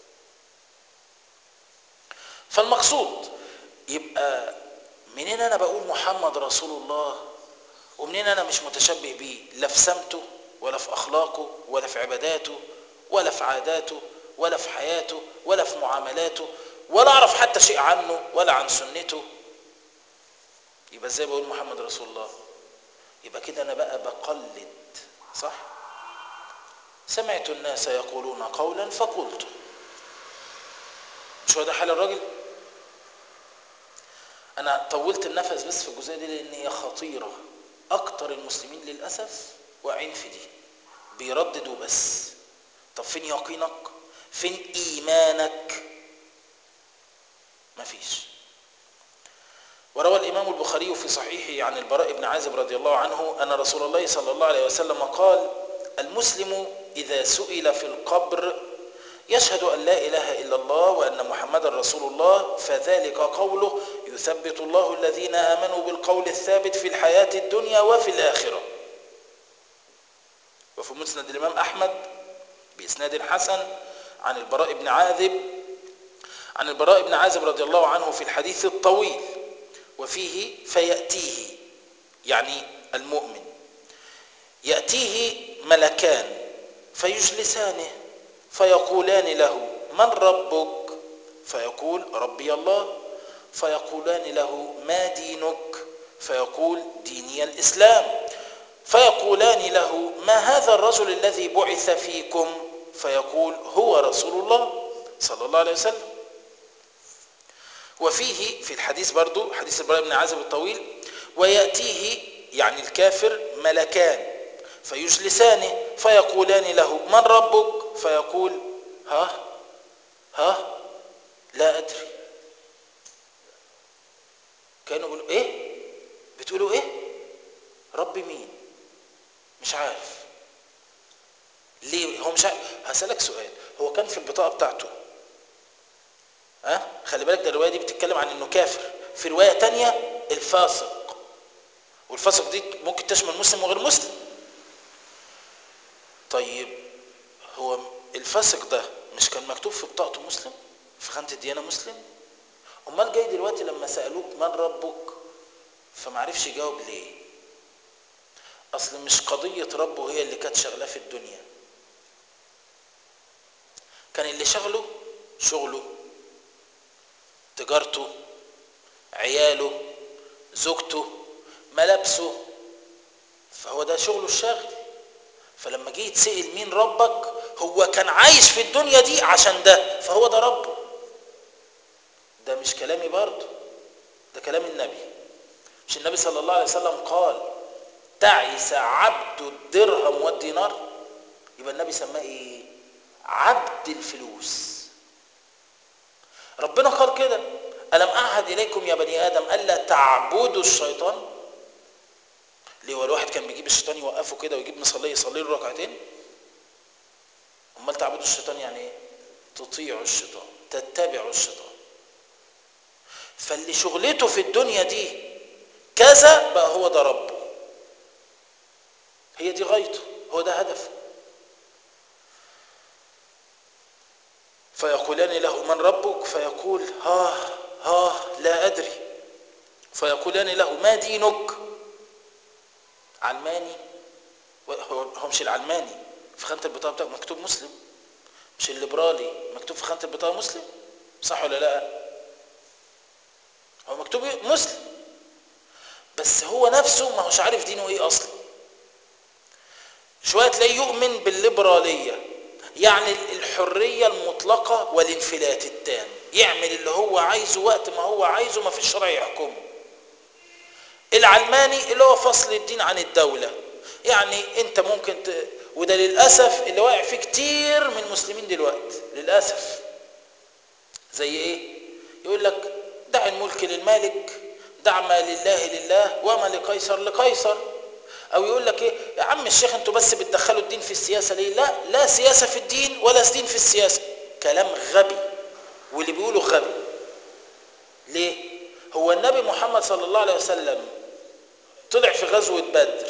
A: فالمقصود يبقى منين انا بقول محمد رسول الله ومنين انا مش متشبه بيه لا في سمته ولا في اخلاقه ولا في عباداته ولا في عاداته ولا في حياته ولا في معاملاته ولا اعرف حتى شيء عنه ولا عن سنته يبقى ازاي بقول محمد رسول الله يبقى كده انا بقى بقلد صح سمعت الناس يقولون قولا فقلت مش هو ده حال الراجل انا طولت النفس بس في الجزئيه دي لان هي خطيره اكتر المسلمين للاسف واقعين في دي بيرددوا بس طب فين يقينك فين ايمانك مفيش وروى الامام البخاري في صحيحه عن البراء بن عازب رضي الله عنه ان رسول الله صلى الله عليه وسلم قال المسلم اذا سئل في القبر يشهد أن لا إله إلا الله وأن محمد رسول الله فذلك قوله يثبت الله الذين آمنوا بالقول الثابت في الحياة الدنيا وفي الآخرة وفي مسند الإمام أحمد بإسناد حسن عن البراء بن عاذب عن البراء بن عازب رضي الله عنه في الحديث الطويل وفيه فيأتيه يعني المؤمن يأتيه ملكان فيجلسانه فيقولان له من ربك فيقول ربي الله فيقولان له ما دينك فيقول ديني الإسلام فيقولان له ما هذا الرجل الذي بعث فيكم فيقول هو رسول الله صلى الله عليه وسلم وفيه في الحديث برضو حديث البراء بن عازب الطويل ويأتيه يعني الكافر ملكان فيجلسانه فيقولان له من ربك فيقول ها ها لا أدري كانوا بيقولوا ايه بتقولوا ايه رب مين مش عارف ليه هو مش عارف هسألك سؤال هو كان في البطاقة بتاعته ها أه؟ خلي بالك ده الرواية دي بتتكلم عن انه كافر في رواية تانية الفاسق والفاسق دي ممكن تشمل مسلم وغير مسلم طيب هو الفاسق ده مش كان مكتوب في بطاقته مسلم في خانة الديانة مسلم امال جاي دلوقتي لما سألوك من ربك فمعرفش يجاوب ليه اصل مش قضية ربه هي اللي كانت شغلاه في الدنيا كان اللي شغله شغله تجارته عياله زوجته ملابسه فهو ده شغله الشاغل فلما جه يتسأل مين ربك هو كان عايش في الدنيا دي عشان ده فهو ده ربه ده مش كلامي برضه ده كلام النبي مش النبي صلى الله عليه وسلم قال تعس عبد الدرهم والدينار يبقى النبي سماه ايه عبد الفلوس ربنا قال كده ألم أعهد إليكم يا بني آدم ألا تعبدوا الشيطان ليه هو الواحد كان بيجيب الشيطان يوقفه كده ويجيب مصلي يصلي له ركعتين امال تعبدوا الشيطان يعني ايه تطيعوا الشيطان تتبعوا الشيطان فاللي شغلته في الدنيا دي كذا بقى هو ده ربه هي دي غايته هو ده هدفه فيقولان له من ربك فيقول ها ها لا أدري فيقولان له ما دينك علماني هو هو مش العلماني في خانة البطاقة بتاعه مكتوب مسلم مش الليبرالي مكتوب في خانة البطاقة مسلم صح ولا لا هو مكتوب مسلم بس هو نفسه ما هوش عارف دينه ايه اصلا شوية تلاقيه يؤمن بالليبرالية يعني الحرية المطلقة والانفلات التام يعمل اللي هو عايزه وقت ما هو عايزه ما فيش شرع يحكمه العلماني اللي هو فصل الدين عن الدولة يعني انت ممكن ت... وده للأسف اللي واقع فيه كتير من المسلمين دلوقتي للأسف زي ايه يقول لك دع الملك للمالك دع ما لله لله وما لقيصر لقيصر او يقول لك ايه يا عم الشيخ انتوا بس بتدخلوا الدين في السياسة ليه لا لا سياسة في الدين ولا دين في السياسة كلام غبي واللي بيقوله غبي ليه هو النبي محمد صلى الله عليه وسلم طلع في غزوة بدر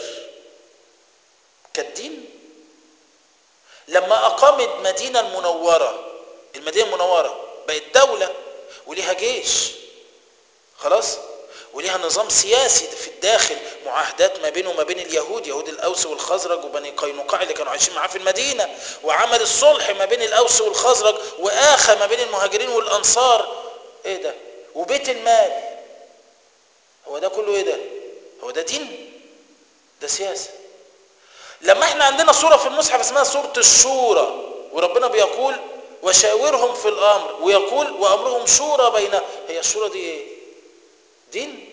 A: كالدين لما أقام المدينة المنورة المدينة المنورة بقت دولة وليها جيش خلاص وليها نظام سياسي في الداخل معاهدات ما بينه وما بين اليهود يهود الأوس والخزرج وبني قينقاع اللي كانوا عايشين معاه في المدينة وعمل الصلح ما بين الأوس والخزرج وآخى ما بين المهاجرين والأنصار ايه ده وبيت المال هو ده كله ايه ده هو ده دين ده سياسة لما احنا عندنا صورة في المصحف اسمها صورة الشورى وربنا بيقول وشاورهم في الأمر ويقول وأمرهم شورى بين هي الشورى دي ايه دين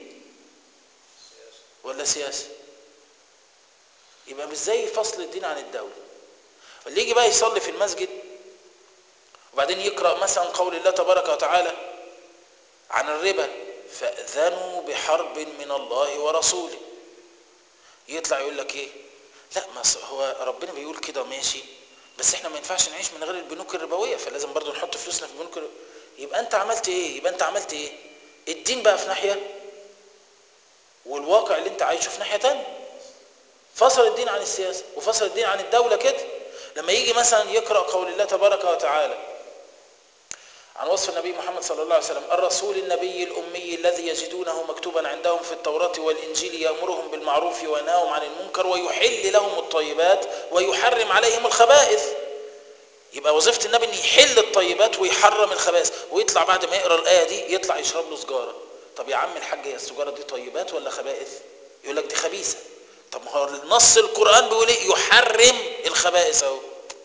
A: ولا سياسة يبقى مش زي فصل الدين عن الدولة اللي يجي بقى يصلي في المسجد وبعدين يقرأ مثلا قول الله تبارك وتعالى عن الربا فأذنوا بحرب من الله ورسوله يطلع يقول لك ايه لا ما هو ربنا بيقول كده ماشي بس احنا ما ينفعش نعيش من غير البنوك الربويه فلازم برضو نحط فلوسنا في البنوك الربوية. يبقى انت عملت ايه يبقى انت عملت ايه الدين بقى في ناحيه والواقع اللي انت عايشه في ناحيه تانية فصل الدين عن السياسه وفصل الدين عن الدوله كده لما يجي مثلا يقرا قول الله تبارك وتعالى عن وصف النبي محمد صلى الله عليه وسلم الرسول النبي الأمي الذي يجدونه مكتوبا عندهم في التوراة والإنجيل يأمرهم بالمعروف وينهاهم عن المنكر ويحل لهم الطيبات ويحرم عليهم الخبائث يبقى وظيفة النبي ان يحل الطيبات ويحرم الخبائث ويطلع بعد ما يقرا الآية دي يطلع يشرب له سجارة طب يا عم الحاج هي السجارة دي طيبات ولا خبائث يقول لك دي خبيثة طب ما هو النص القرآن بيقول ايه يحرم الخبائث اهو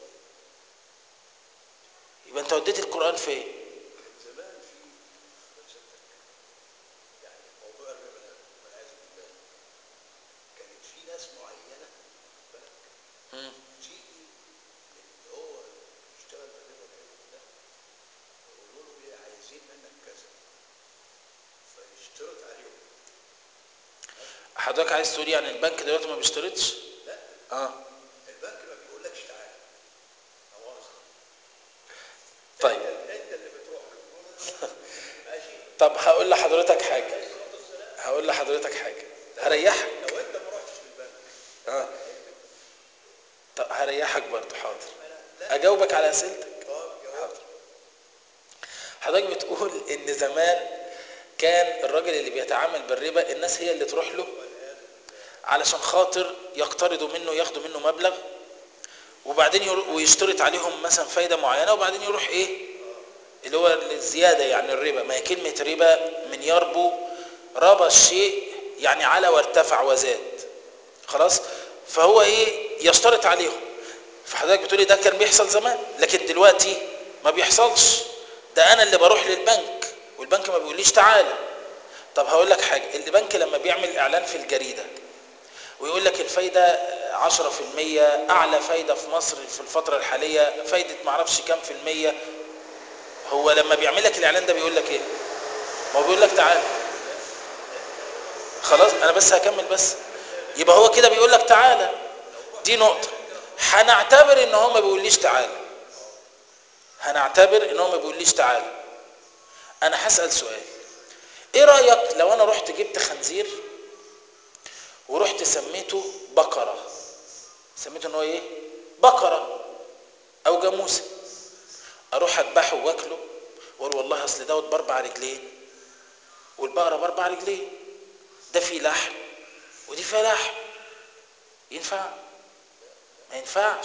A: يبقى انت وديت القرآن فين
B: زمان في فلسفتك يعني موضوع الربا ده والعياذ بالله كانت في ناس معينه بالك
A: مم.
B: تيجي اللي هو يشتغل بالربا والعياذ بالله ويقولوا له ايه عايزين منك كذا فيشترط عليهم
A: حضرتك عايز تقول يعني البنك دلوقتي ما بيشترطش
B: لا
A: اه
B: البنك ما بيقولكش تعالى لا مؤاخذه
A: طيب
B: انت انت اللي بتروح له ماشي
A: طب هقول لحضرتك حاجة هقول لحضرتك حاجة هريحك
B: لو انت ما رحتش للبنك
A: اه طب هريحك برضه حاضر اجاوبك على اسئلتك
B: طب جواب
A: حضرتك بتقول ان زمان كان الراجل اللي بيتعامل بالربا الناس هي اللي تروح له علشان خاطر يقترضوا منه ياخدوا منه مبلغ وبعدين يرو- ويشترط عليهم مثلا فايدة معينة وبعدين يروح ايه اللي هو الزيادة يعني الربا ما هي كلمة ربا من يربو ربى الشيء يعني على وارتفع وزاد خلاص فهو ايه يشترط عليهم فحضرتك بتقولي ده كان بيحصل زمان لكن دلوقتي ما بيحصلش ده انا اللي بروح للبنك والبنك ما بيقوليش تعالى طب هقول لك حاجة البنك لما بيعمل اعلان في الجريدة ويقول لك الفايدة 10% اعلى فايدة في مصر في الفترة الحالية فايدة معرفش كام في المية هو لما بيعمل لك الاعلان ده بيقول لك ايه ما هو بيقول لك تعالى خلاص انا بس هكمل بس يبقى هو كده بيقول لك تعالى دي نقطة هنعتبر ان هو ما بيقوليش تعالى هنعتبر ان هو ما بيقوليش تعالى انا هسأل سؤال ايه رأيك لو انا رحت جبت خنزير ورحت سميته بقرة سميته ان هو ايه بقرة او جاموسة اروح اذبحه واكله واقول والله اصل دوت باربع رجلين والبقرة باربع رجلين ده فيه لحم ودي فيها لحم ينفع ما ينفعش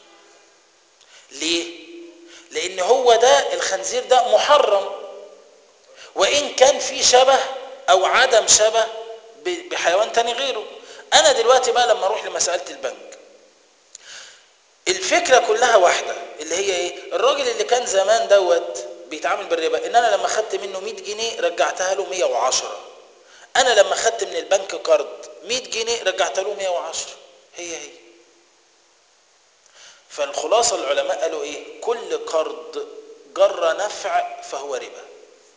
A: ليه لان هو ده الخنزير ده محرم وان كان في شبه او عدم شبه بحيوان تاني غيره انا دلوقتي بقى لما اروح لمسألة البنك الفكرة كلها واحدة اللي هي ايه الراجل اللي كان زمان دوت بيتعامل بالربا ان انا لما خدت منه 100 جنيه رجعتها له 110 انا لما خدت من البنك قرض 100 جنيه رجعت له 110 هي هي فالخلاصة العلماء قالوا ايه كل قرض جر نفع فهو ربا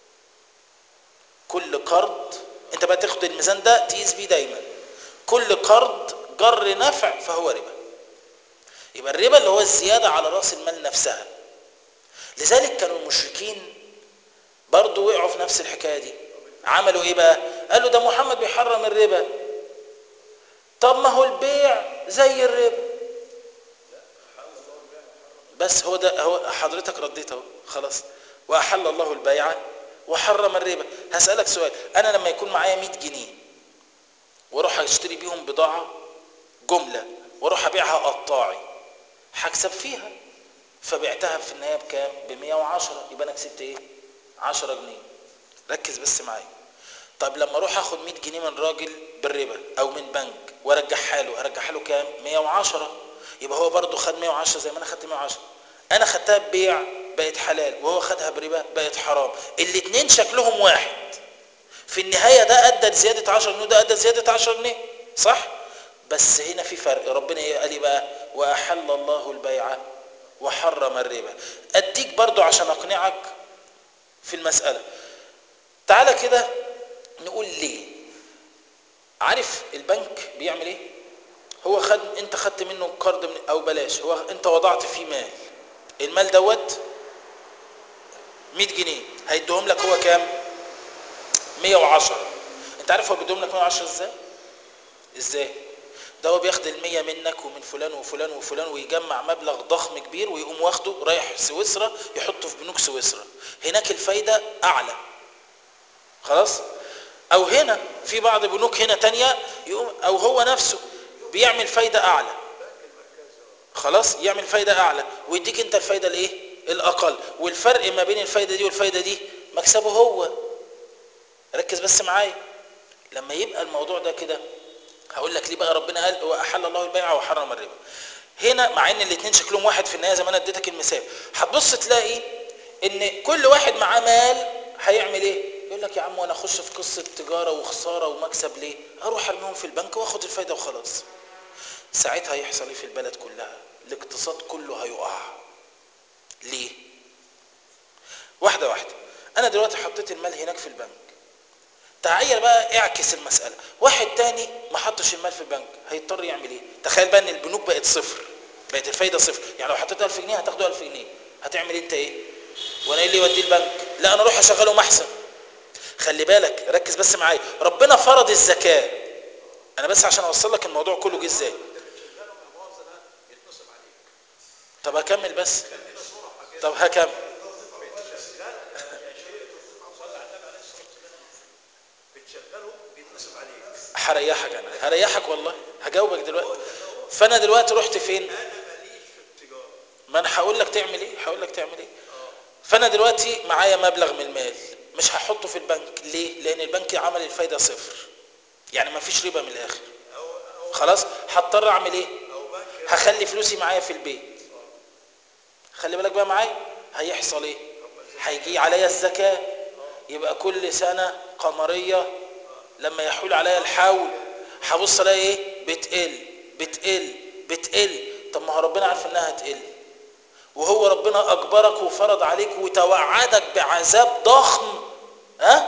A: كل قرض انت بقى تاخد الميزان ده تقيس بيه دايما كل قرض جر نفع فهو ربا يبقى الربا اللي هو الزيادة على رأس المال نفسها لذلك كانوا المشركين برضو وقعوا في نفس الحكاية دي عملوا ايه بقى قالوا ده محمد بيحرم الربا طب ما هو البيع زي الربا بس هو ده هو حضرتك رديت اهو خلاص واحل الله البيع وحرم الربا هسألك سؤال انا لما يكون معايا 100 جنيه واروح اشتري بيهم بضاعة جملة واروح ابيعها قطاعي هكسب فيها فبعتها في النهاية بكام ب 110 يبقى انا كسبت ايه 10 جنيه ركز بس معايا طب لما اروح اخد 100 جنيه من راجل بالربا او من بنك وارجعها له ارجعها له كام 110 يبقى هو برضه خد 110 زي ما انا خدت 110 انا خدتها ببيع بقت حلال وهو خدها بربا بقت حرام الاثنين شكلهم واحد في النهايه ده ادى لزياده 10 جنيه وده ادى لزياده 10 جنيه صح بس هنا في فرق ربنا ايه قال لي بقى واحل الله البيع وحرم الربا اديك برضو عشان اقنعك في المساله تعالى كده نقول ليه عارف البنك بيعمل ايه هو خد انت خدت منه قرض من او بلاش هو انت وضعت فيه مال المال دوت 100 جنيه هيديهم لك هو كام 110 انت عارف هو بيديهم لك 110 ازاي ازاي ده هو بياخد ال100 منك ومن فلان وفلان وفلان ويجمع مبلغ ضخم كبير ويقوم واخده رايح سويسرا يحطه في بنوك سويسرا هناك الفايده اعلى خلاص او هنا في بعض بنوك هنا تانية يقوم او هو نفسه بيعمل فايده اعلى خلاص يعمل فايده اعلى ويديك انت الفايده الايه الاقل والفرق ما بين الفايده دي والفايده دي مكسبه هو ركز بس معايا لما يبقى الموضوع ده كده هقول لك ليه بقى ربنا قال واحل الله البيع وحرم الربا هنا مع ان الاثنين شكلهم واحد في النهايه زي ما انا اديتك المثال هتبص تلاقي ان كل واحد معاه مال هيعمل ايه يقول لك يا عم وانا اخش في قصه تجاره وخساره ومكسب ليه اروح ارميهم في البنك واخد الفايده وخلاص ساعتها هيحصل ايه في البلد كلها الاقتصاد كله هيقع ليه واحده واحده انا دلوقتي حطيت المال هناك في البنك تعالى بقى اعكس المسألة واحد تاني ما حطش المال في البنك هيضطر يعمل ايه تخيل بقى ان البنوك بقت صفر بقت الفايدة صفر يعني لو حطيت 1000 جنيه هتاخده 1000 جنيه هتعمل انت ايه وانا ايه اللي يوديه البنك لا انا اروح اشغلهم احسن خلي بالك ركز بس معايا ربنا فرض الزكاة انا بس عشان اوصل لك الموضوع كله جه ازاي طب هكمل بس طب هكمل
B: بتشغله بيتنصب عليك
A: هريحك انا هريحك والله هجاوبك دلوقتي فانا دلوقتي رحت فين
B: انا ماليش في التجاره
A: ما انا هقول لك تعمل ايه هقول لك تعمل ايه فانا دلوقتي معايا مبلغ من المال مش هحطه في البنك ليه لان البنك عمل الفايده صفر يعني ما فيش ربا من الاخر
B: او او
A: خلاص هضطر اعمل ايه
B: او بنك
A: هخلي فلوسي معايا في البيت خلي بالك بقى معايا هيحصل ايه هيجي عليا الزكاه يبقى كل سنه قمريه لما يحول عليا الحول هبص الاقي ايه بتقل بتقل بتقل طب ما هو ربنا عارف انها هتقل وهو ربنا اجبرك وفرض عليك وتوعدك بعذاب ضخم ها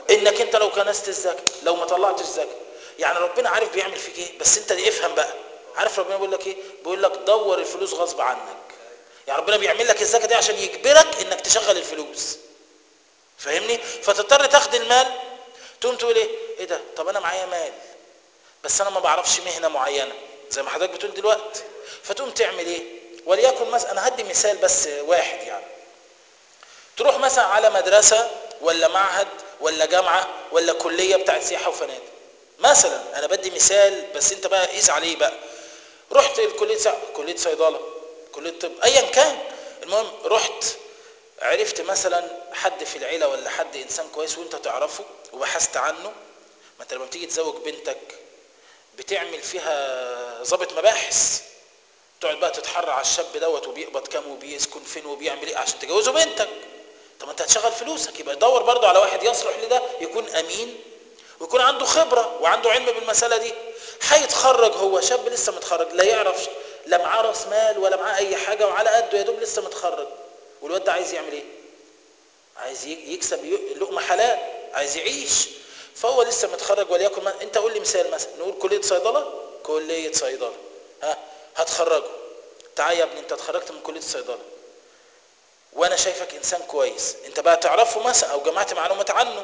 A: انك انت لو كنست الزكاه لو ما طلعتش زكاه يعني ربنا عارف بيعمل فيك ايه بس انت افهم بقى عارف ربنا بيقول لك ايه بيقول لك دور الفلوس غصب عنك يعني ربنا بيعمل لك الزكاه دي عشان يجبرك انك تشغل الفلوس فاهمني فتضطر تاخد المال تقوم تقول ايه ايه ده طب انا معايا مال بس انا ما بعرفش مهنه معينه زي ما حضرتك بتقول دلوقتي فتقوم تعمل ايه وليكن مثلا انا هدي مثال بس واحد يعني تروح مثلا على مدرسه ولا معهد ولا جامعه ولا كليه بتاعت سياحه وفنادق مثلا انا بدي مثال بس انت بقى قيس عليه بقى رحت الكليه سا... كليه صيدله كليه طب ايا كان المهم رحت عرفت مثلا حد في العيله ولا حد انسان كويس وانت تعرفه وبحثت عنه ما انت لما بتيجي تزوج بنتك بتعمل فيها ضابط مباحث تقعد بقى تتحرى على الشاب دوت وبيقبض كام وبيسكن فين وبيعمل ايه عشان تجوزه بنتك طب انت هتشغل فلوسك يبقى دور برضه على واحد يصلح لده يكون امين ويكون عنده خبره وعنده علم بالمساله دي هيتخرج هو شاب لسه متخرج لا يعرف لا معاه راس مال ولا معاه اي حاجه وعلى قده يا دوب لسه متخرج والواد ده عايز يعمل ايه عايز يكسب لقمه حلال عايز يعيش فهو لسه متخرج وليكن ما... انت قول لي مثال مثلا نقول كليه صيدله كليه صيدله ها هتخرجه تعال يا ابني انت اتخرجت من كليه الصيدله وانا شايفك انسان كويس انت بقى تعرفه مثلا او جمعت معلومات عنه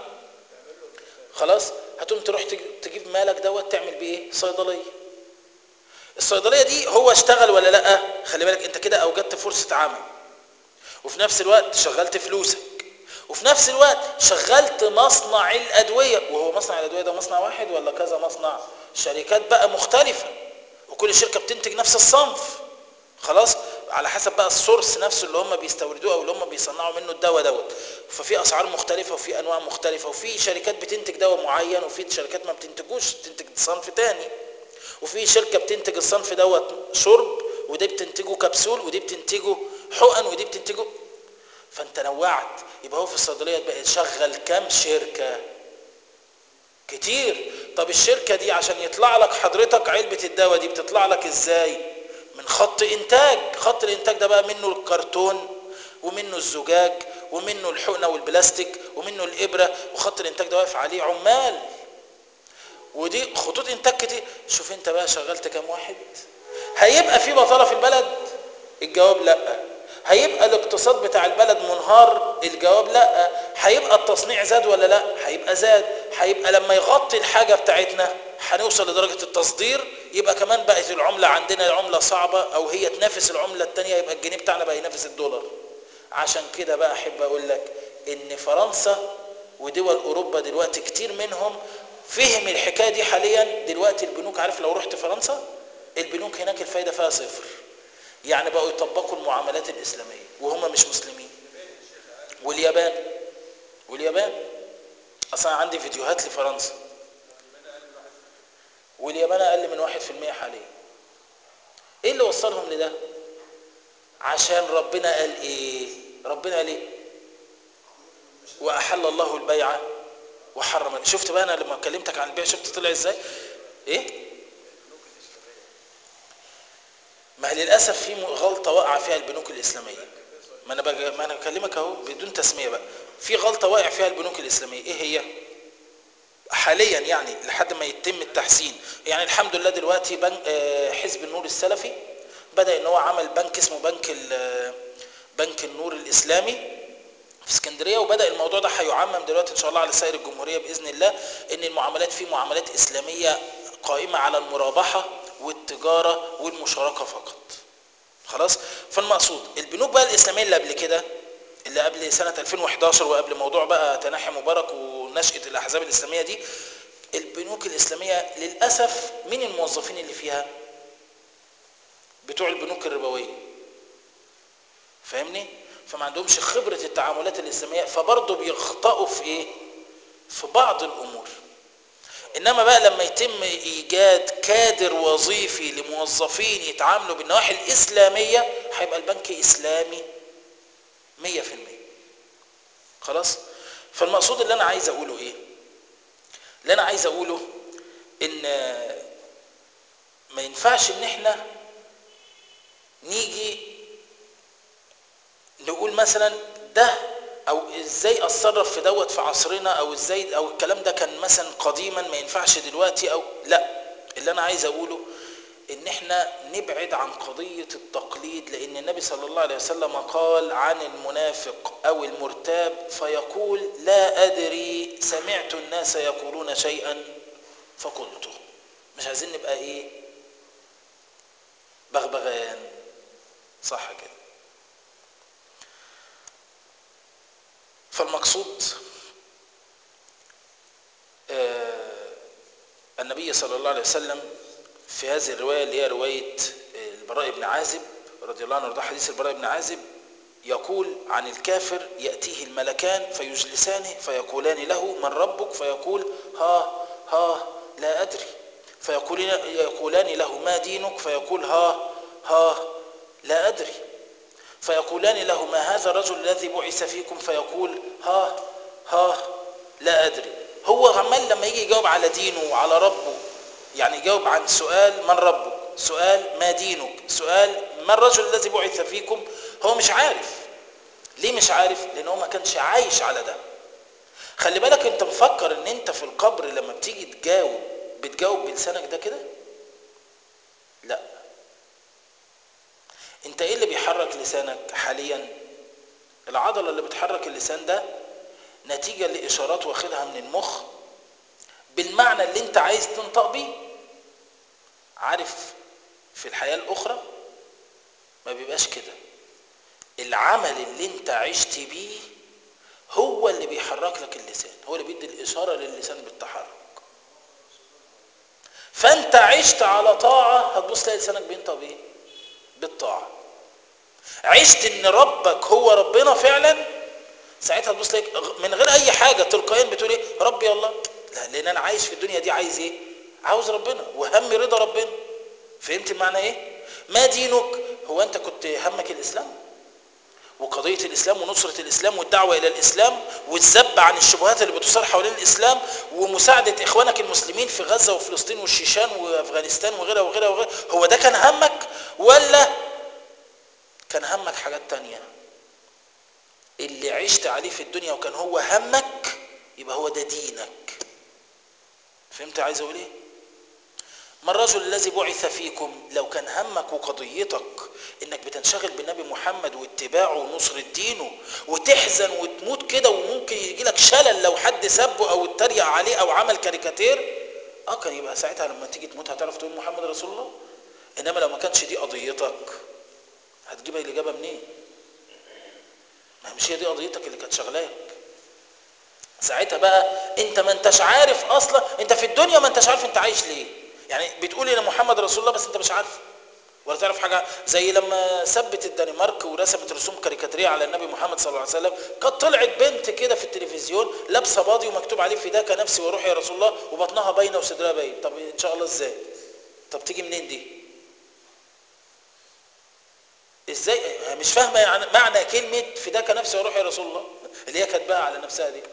A: خلاص هتقوم تروح تجيب مالك دوت تعمل بيه ايه صيدليه الصيدليه دي هو اشتغل ولا لا خلي بالك انت كده اوجدت فرصه عمل وفي نفس الوقت شغلت فلوسك وفي نفس الوقت شغلت مصنع الادويه وهو مصنع الادويه ده مصنع واحد ولا كذا مصنع شركات بقى مختلفه وكل شركه بتنتج نفس الصنف خلاص على حسب بقى السورس نفسه اللي هم بيستوردوه او اللي هم بيصنعوا منه الدواء دوت ففي اسعار مختلفه وفي انواع مختلفه وفي شركات بتنتج دواء معين وفي شركات ما بتنتجوش بتنتج صنف تاني وفي شركه بتنتج الصنف دوت شرب ودي بتنتجه كبسول ودي بتنتجه حقن ودي بتنتجه فانت نوعت يبقى هو في الصيدليه بقى شغل كام شركه كتير طب الشركه دي عشان يطلع لك حضرتك علبه الدواء دي بتطلع لك ازاي من خط انتاج خط الانتاج ده بقى منه الكرتون ومنه الزجاج ومنه الحقنه والبلاستيك ومنه الابره وخط الانتاج ده واقف عليه عمال ودي خطوط انتاج كتير شوف انت بقى شغلت كام واحد هيبقى في بطاله في البلد الجواب لا هيبقى الاقتصاد بتاع البلد منهار الجواب لا هيبقى التصنيع زاد ولا لا هيبقى زاد هيبقى لما يغطي الحاجه بتاعتنا هنوصل لدرجه التصدير يبقى كمان بقت العمله عندنا عمله صعبه او هي تنافس العمله الثانيه يبقى الجنيه بتاعنا بقى ينافس الدولار عشان كده بقى احب اقول لك ان فرنسا ودول اوروبا دلوقتي كتير منهم فهم الحكايه دي حاليا دلوقتي البنوك عارف لو رحت فرنسا البنوك هناك الفايده فيها صفر يعني بقوا يطبقوا المعاملات الاسلاميه وهم مش مسلمين واليابان واليابان اصلا عندي فيديوهات لفرنسا واليابان اقل من واحد في المية حاليا ايه اللي وصلهم لده عشان ربنا قال ايه ربنا قال ايه واحل الله البيع وحرم شفت بقى انا لما كلمتك عن البيع شفت طلع ازاي ايه ما للاسف في غلطه واقعه فيها البنوك الاسلاميه ما انا بقى ما انا بكلمك اهو بدون تسميه بقى في غلطه واقع فيها البنوك الاسلاميه ايه هي حاليا يعني لحد ما يتم التحسين يعني الحمد لله دلوقتي بنك حزب النور السلفي بدا ان هو عمل بنك اسمه بنك بنك النور الاسلامي في اسكندريه وبدا الموضوع ده هيعمم دلوقتي ان شاء الله على سائر الجمهوريه باذن الله ان المعاملات فيه معاملات اسلاميه قائمه على المرابحه والتجاره والمشاركه فقط خلاص فالمقصود البنوك بقى الاسلاميه اللي قبل كده اللي قبل سنه 2011 وقبل موضوع بقى تنحي مبارك ونشاه الاحزاب الاسلاميه دي البنوك الاسلاميه للاسف مين الموظفين اللي فيها بتوع البنوك الربويه فاهمني فما عندهمش خبره التعاملات الاسلاميه فبرضه بيخطئوا في ايه في بعض الامور انما بقى لما يتم ايجاد كادر وظيفي لموظفين يتعاملوا بالنواحي الاسلاميه هيبقى البنك اسلامي 100% خلاص فالمقصود اللي انا عايز اقوله ايه اللي انا عايز اقوله ان ما ينفعش ان احنا نيجي نقول مثلا ده او ازاي اتصرف في دوت في عصرنا او ازاي او الكلام ده كان مثلا قديما ما ينفعش دلوقتي او لا اللي انا عايز اقوله ان احنا نبعد عن قضية التقليد لان النبي صلى الله عليه وسلم قال عن المنافق او المرتاب فيقول لا ادري سمعت الناس يقولون شيئا فقلته مش عايزين نبقى ايه بغبغان صح كده فالمقصود آه النبي صلى الله عليه وسلم في هذه الرواية اللي هي رواية البراء بن عازب رضي الله عنه وارضاه حديث البراء بن عازب يقول عن الكافر يأتيه الملكان فيجلسانه فيقولان له من ربك فيقول ها ها لا أدري فيقولان له ما دينك فيقول ها ها لا أدري فيقولان له ما هذا الرجل الذي بعث فيكم فيقول ها ها لا أدري هو عمال لما يجي يجاوب على دينه وعلى ربه يعني يجاوب عن سؤال من ربك سؤال ما دينك سؤال ما الرجل الذي بعث فيكم هو مش عارف ليه مش عارف لان هو ما كانش عايش على ده خلي بالك انت مفكر ان انت في القبر لما بتيجي تجاوب بتجاوب بلسانك ده كده لا انت ايه اللي بيحرك لسانك حاليا العضلة اللي بتحرك اللسان ده نتيجة لإشارات واخدها من المخ بالمعنى اللي انت عايز تنطق بيه عارف في الحياة الأخرى ما بيبقاش كده العمل اللي انت عشت بيه هو اللي بيحرك لك اللسان هو اللي بيدي الإشارة للسان بالتحرك فانت عشت على طاعة هتبص تلاقي لسانك بينطق بايه بالطاعة عشت ان ربك هو ربنا فعلا ساعتها تبص تلاقي من غير اي حاجة تلقائيا بتقول ايه ربي الله لا لان انا عايش في الدنيا دي عايز ايه عاوز ربنا وهم رضا ربنا فهمت معنى ايه ما دينك هو انت كنت همك الاسلام وقضية الإسلام ونصرة الإسلام والدعوة إلى الإسلام والذب عن الشبهات اللي بتصار حوالين الإسلام ومساعدة إخوانك المسلمين في غزة وفلسطين والشيشان وأفغانستان وغيرها وغيرها وغيرها هو ده كان همك ولا كان همك حاجات تانية اللي عشت عليه في الدنيا وكان هو همك يبقى هو ده دينك فهمت عايز أقول إيه ما الرجل الذي بعث فيكم لو كان همك وقضيتك انك بتنشغل بالنبي محمد واتباعه ونصر دينه وتحزن وتموت كده وممكن يجي لك شلل لو حد سبه او اتريق عليه او عمل كاريكاتير اه كان يبقى ساعتها لما تيجي تموت هتعرف تقول محمد رسول الله انما لو ما كانش دي قضيتك هتجيبها الاجابه منين ما مش هي دي قضيتك اللي كانت شغلاك ساعتها بقى انت ما انتش عارف اصلا انت في الدنيا ما انتش عارف انت عايش ليه يعني بتقول ان محمد رسول الله بس انت مش عارف ولا تعرف حاجه زي لما ثبت الدنمارك ورسمت رسوم كاريكاتيريه على النبي محمد صلى الله عليه وسلم كانت طلعت بنت كده في التلفزيون لابسه باضي ومكتوب عليه فداك نفسي وروحي يا رسول الله وبطنها باينه وصدرها باين طب ان شاء الله ازاي طب تيجي منين دي ازاي مش فاهمه يعني معنى كلمه فداك نفسي وروحي يا رسول الله اللي هي كاتباها على نفسها دي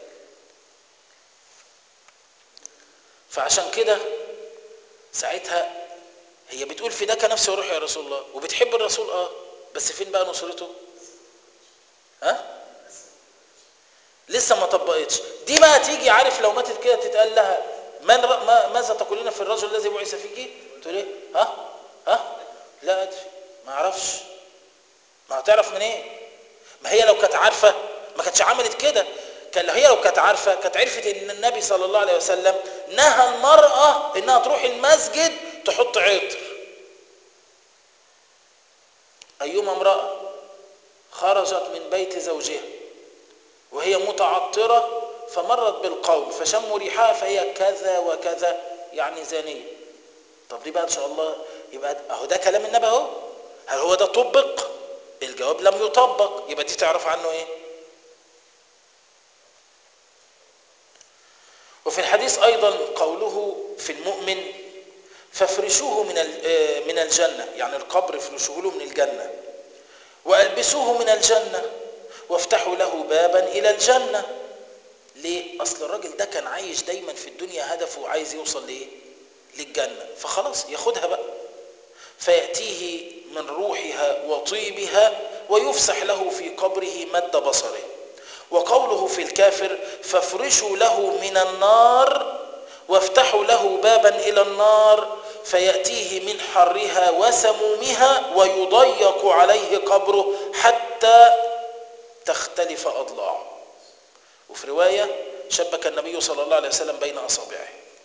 A: فعشان كده ساعتها هي بتقول فداك نفسي وروحي يا رسول الله وبتحب الرسول اه بس فين بقى نصرته ها لسه ما طبقتش دي بقى تيجي عارف لو ماتت كده تتقال لها من ر... ما... ماذا تقولين في الرجل الذي بعث فيك تقول ايه ها ها لا ادري ما اعرفش ما هتعرف منين إيه؟ ما هي لو كانت عارفه ما كانتش عملت كده كان هي لو كانت عارفه كانت عرفت ان النبي صلى الله عليه وسلم نهى المراه انها تروح المسجد تحط عطر ايما امراه خرجت من بيت زوجها وهي متعطره فمرت بالقوم فشموا ريحها فهي كذا وكذا يعني زانيه طب دي بقى ان شاء الله يبقى اهو ده كلام النبي اهو هل هو ده طبق الجواب لم يطبق يبقى دي تعرف عنه ايه وفي الحديث ايضا قوله في المؤمن فافرشوه من من الجنه يعني القبر افرشوه له من الجنه والبسوه من الجنه وافتحوا له بابا الى الجنه ليه اصل الراجل ده كان عايش دايما في الدنيا هدفه عايز يوصل لايه للجنه فخلاص ياخدها بقى فياتيه من روحها وطيبها ويفسح له في قبره مد بصره وقوله في الكافر فافرشوا له من النار وافتحوا له بابا إلى النار فيأتيه من حرها وسمومها ويضيق عليه قبره حتى تختلف أضلاعه وفي رواية شبك النبي صلى الله عليه وسلم بين أصابعه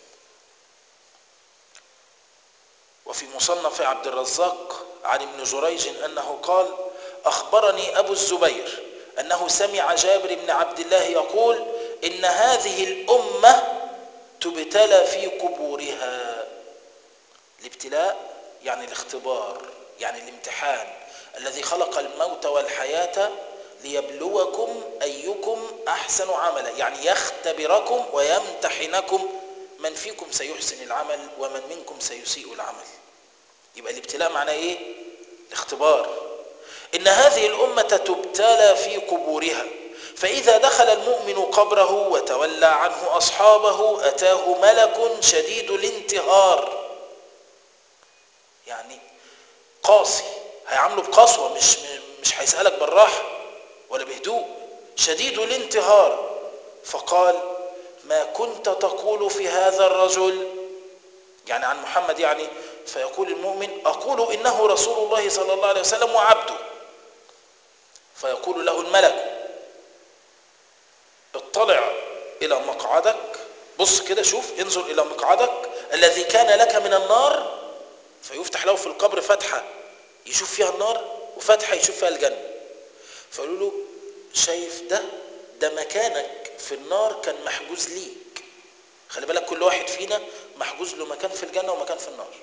A: وفي مصنف عبد الرزاق عن ابن جريج أنه قال أخبرني أبو الزبير أنه سمع جابر بن عبد الله يقول إن هذه الأمة تبتلى في قبورها الابتلاء يعني الاختبار يعني الامتحان الذي خلق الموت والحياة ليبلوكم أيكم أحسن عملا يعني يختبركم ويمتحنكم من فيكم سيحسن العمل ومن منكم سيسيء العمل يبقى الابتلاء معناه ايه الاختبار ان هذه الامه تبتلى في قبورها فاذا دخل المؤمن قبره وتولى عنه اصحابه اتاه ملك شديد الانتهار يعني قاسي هيعامله بقسوه مش مش هيسالك بالراحه ولا بهدوء شديد الانتهار فقال ما كنت تقول في هذا الرجل يعني عن محمد يعني فيقول المؤمن أقول إنه رسول الله صلى الله عليه وسلم وعبده فيقول له الملك اطلع إلى مقعدك بص كده شوف انظر إلى مقعدك الذي كان لك من النار فيفتح له في القبر فتحة يشوف فيها النار وفتحة يشوف فيها الجنة فيقولوا له شايف ده ده مكانك في النار كان محجوز ليك خلي بالك كل واحد فينا محجوز له مكان في الجنة ومكان في النار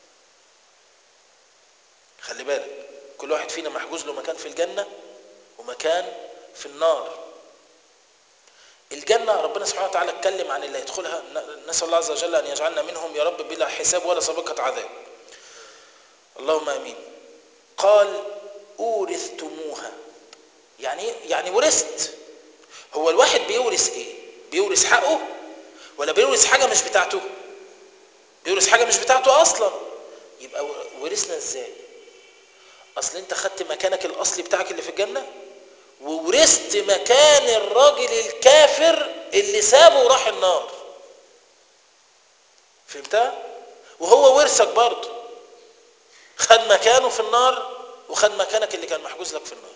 A: خلي بالك كل واحد فينا محجوز له مكان في الجنة ومكان في النار الجنة ربنا سبحانه وتعالى اتكلم عن اللي هيدخلها نسأل الله عز وجل أن يجعلنا منهم يا رب بلا حساب ولا سابقة عذاب اللهم أمين قال أورثتموها يعني يعني ورثت هو الواحد بيورث ايه بيورث حقه ولا بيورث حاجة مش بتاعته بيورث حاجة مش بتاعته أصلا يبقى ورثنا ازاي اصل انت خدت مكانك الاصلي بتاعك اللي في الجنة وورثت مكان الراجل الكافر اللي سابه وراح النار فهمتها وهو ورثك برضه خد مكانه في النار وخد مكانك اللي كان محجوز لك في النار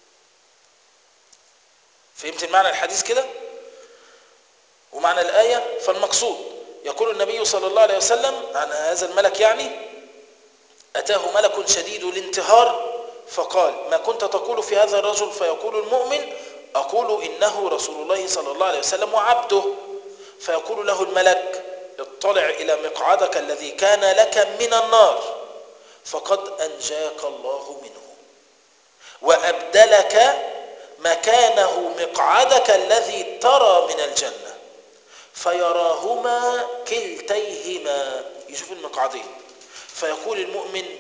A: فهمت المعنى الحديث كده ومعنى الآية فالمقصود يقول النبي صلى الله عليه وسلم عن هذا الملك يعني أتاه ملك شديد الانتهار فقال ما كنت تقول في هذا الرجل فيقول المؤمن أقول إنه رسول الله صلى الله عليه وسلم وعبده فيقول له الملك اطلع إلى مقعدك الذي كان لك من النار فقد أنجاك الله منه وأبدلك مكانه مقعدك الذي ترى من الجنة فيراهما كلتيهما يشوف المقعدين فيقول المؤمن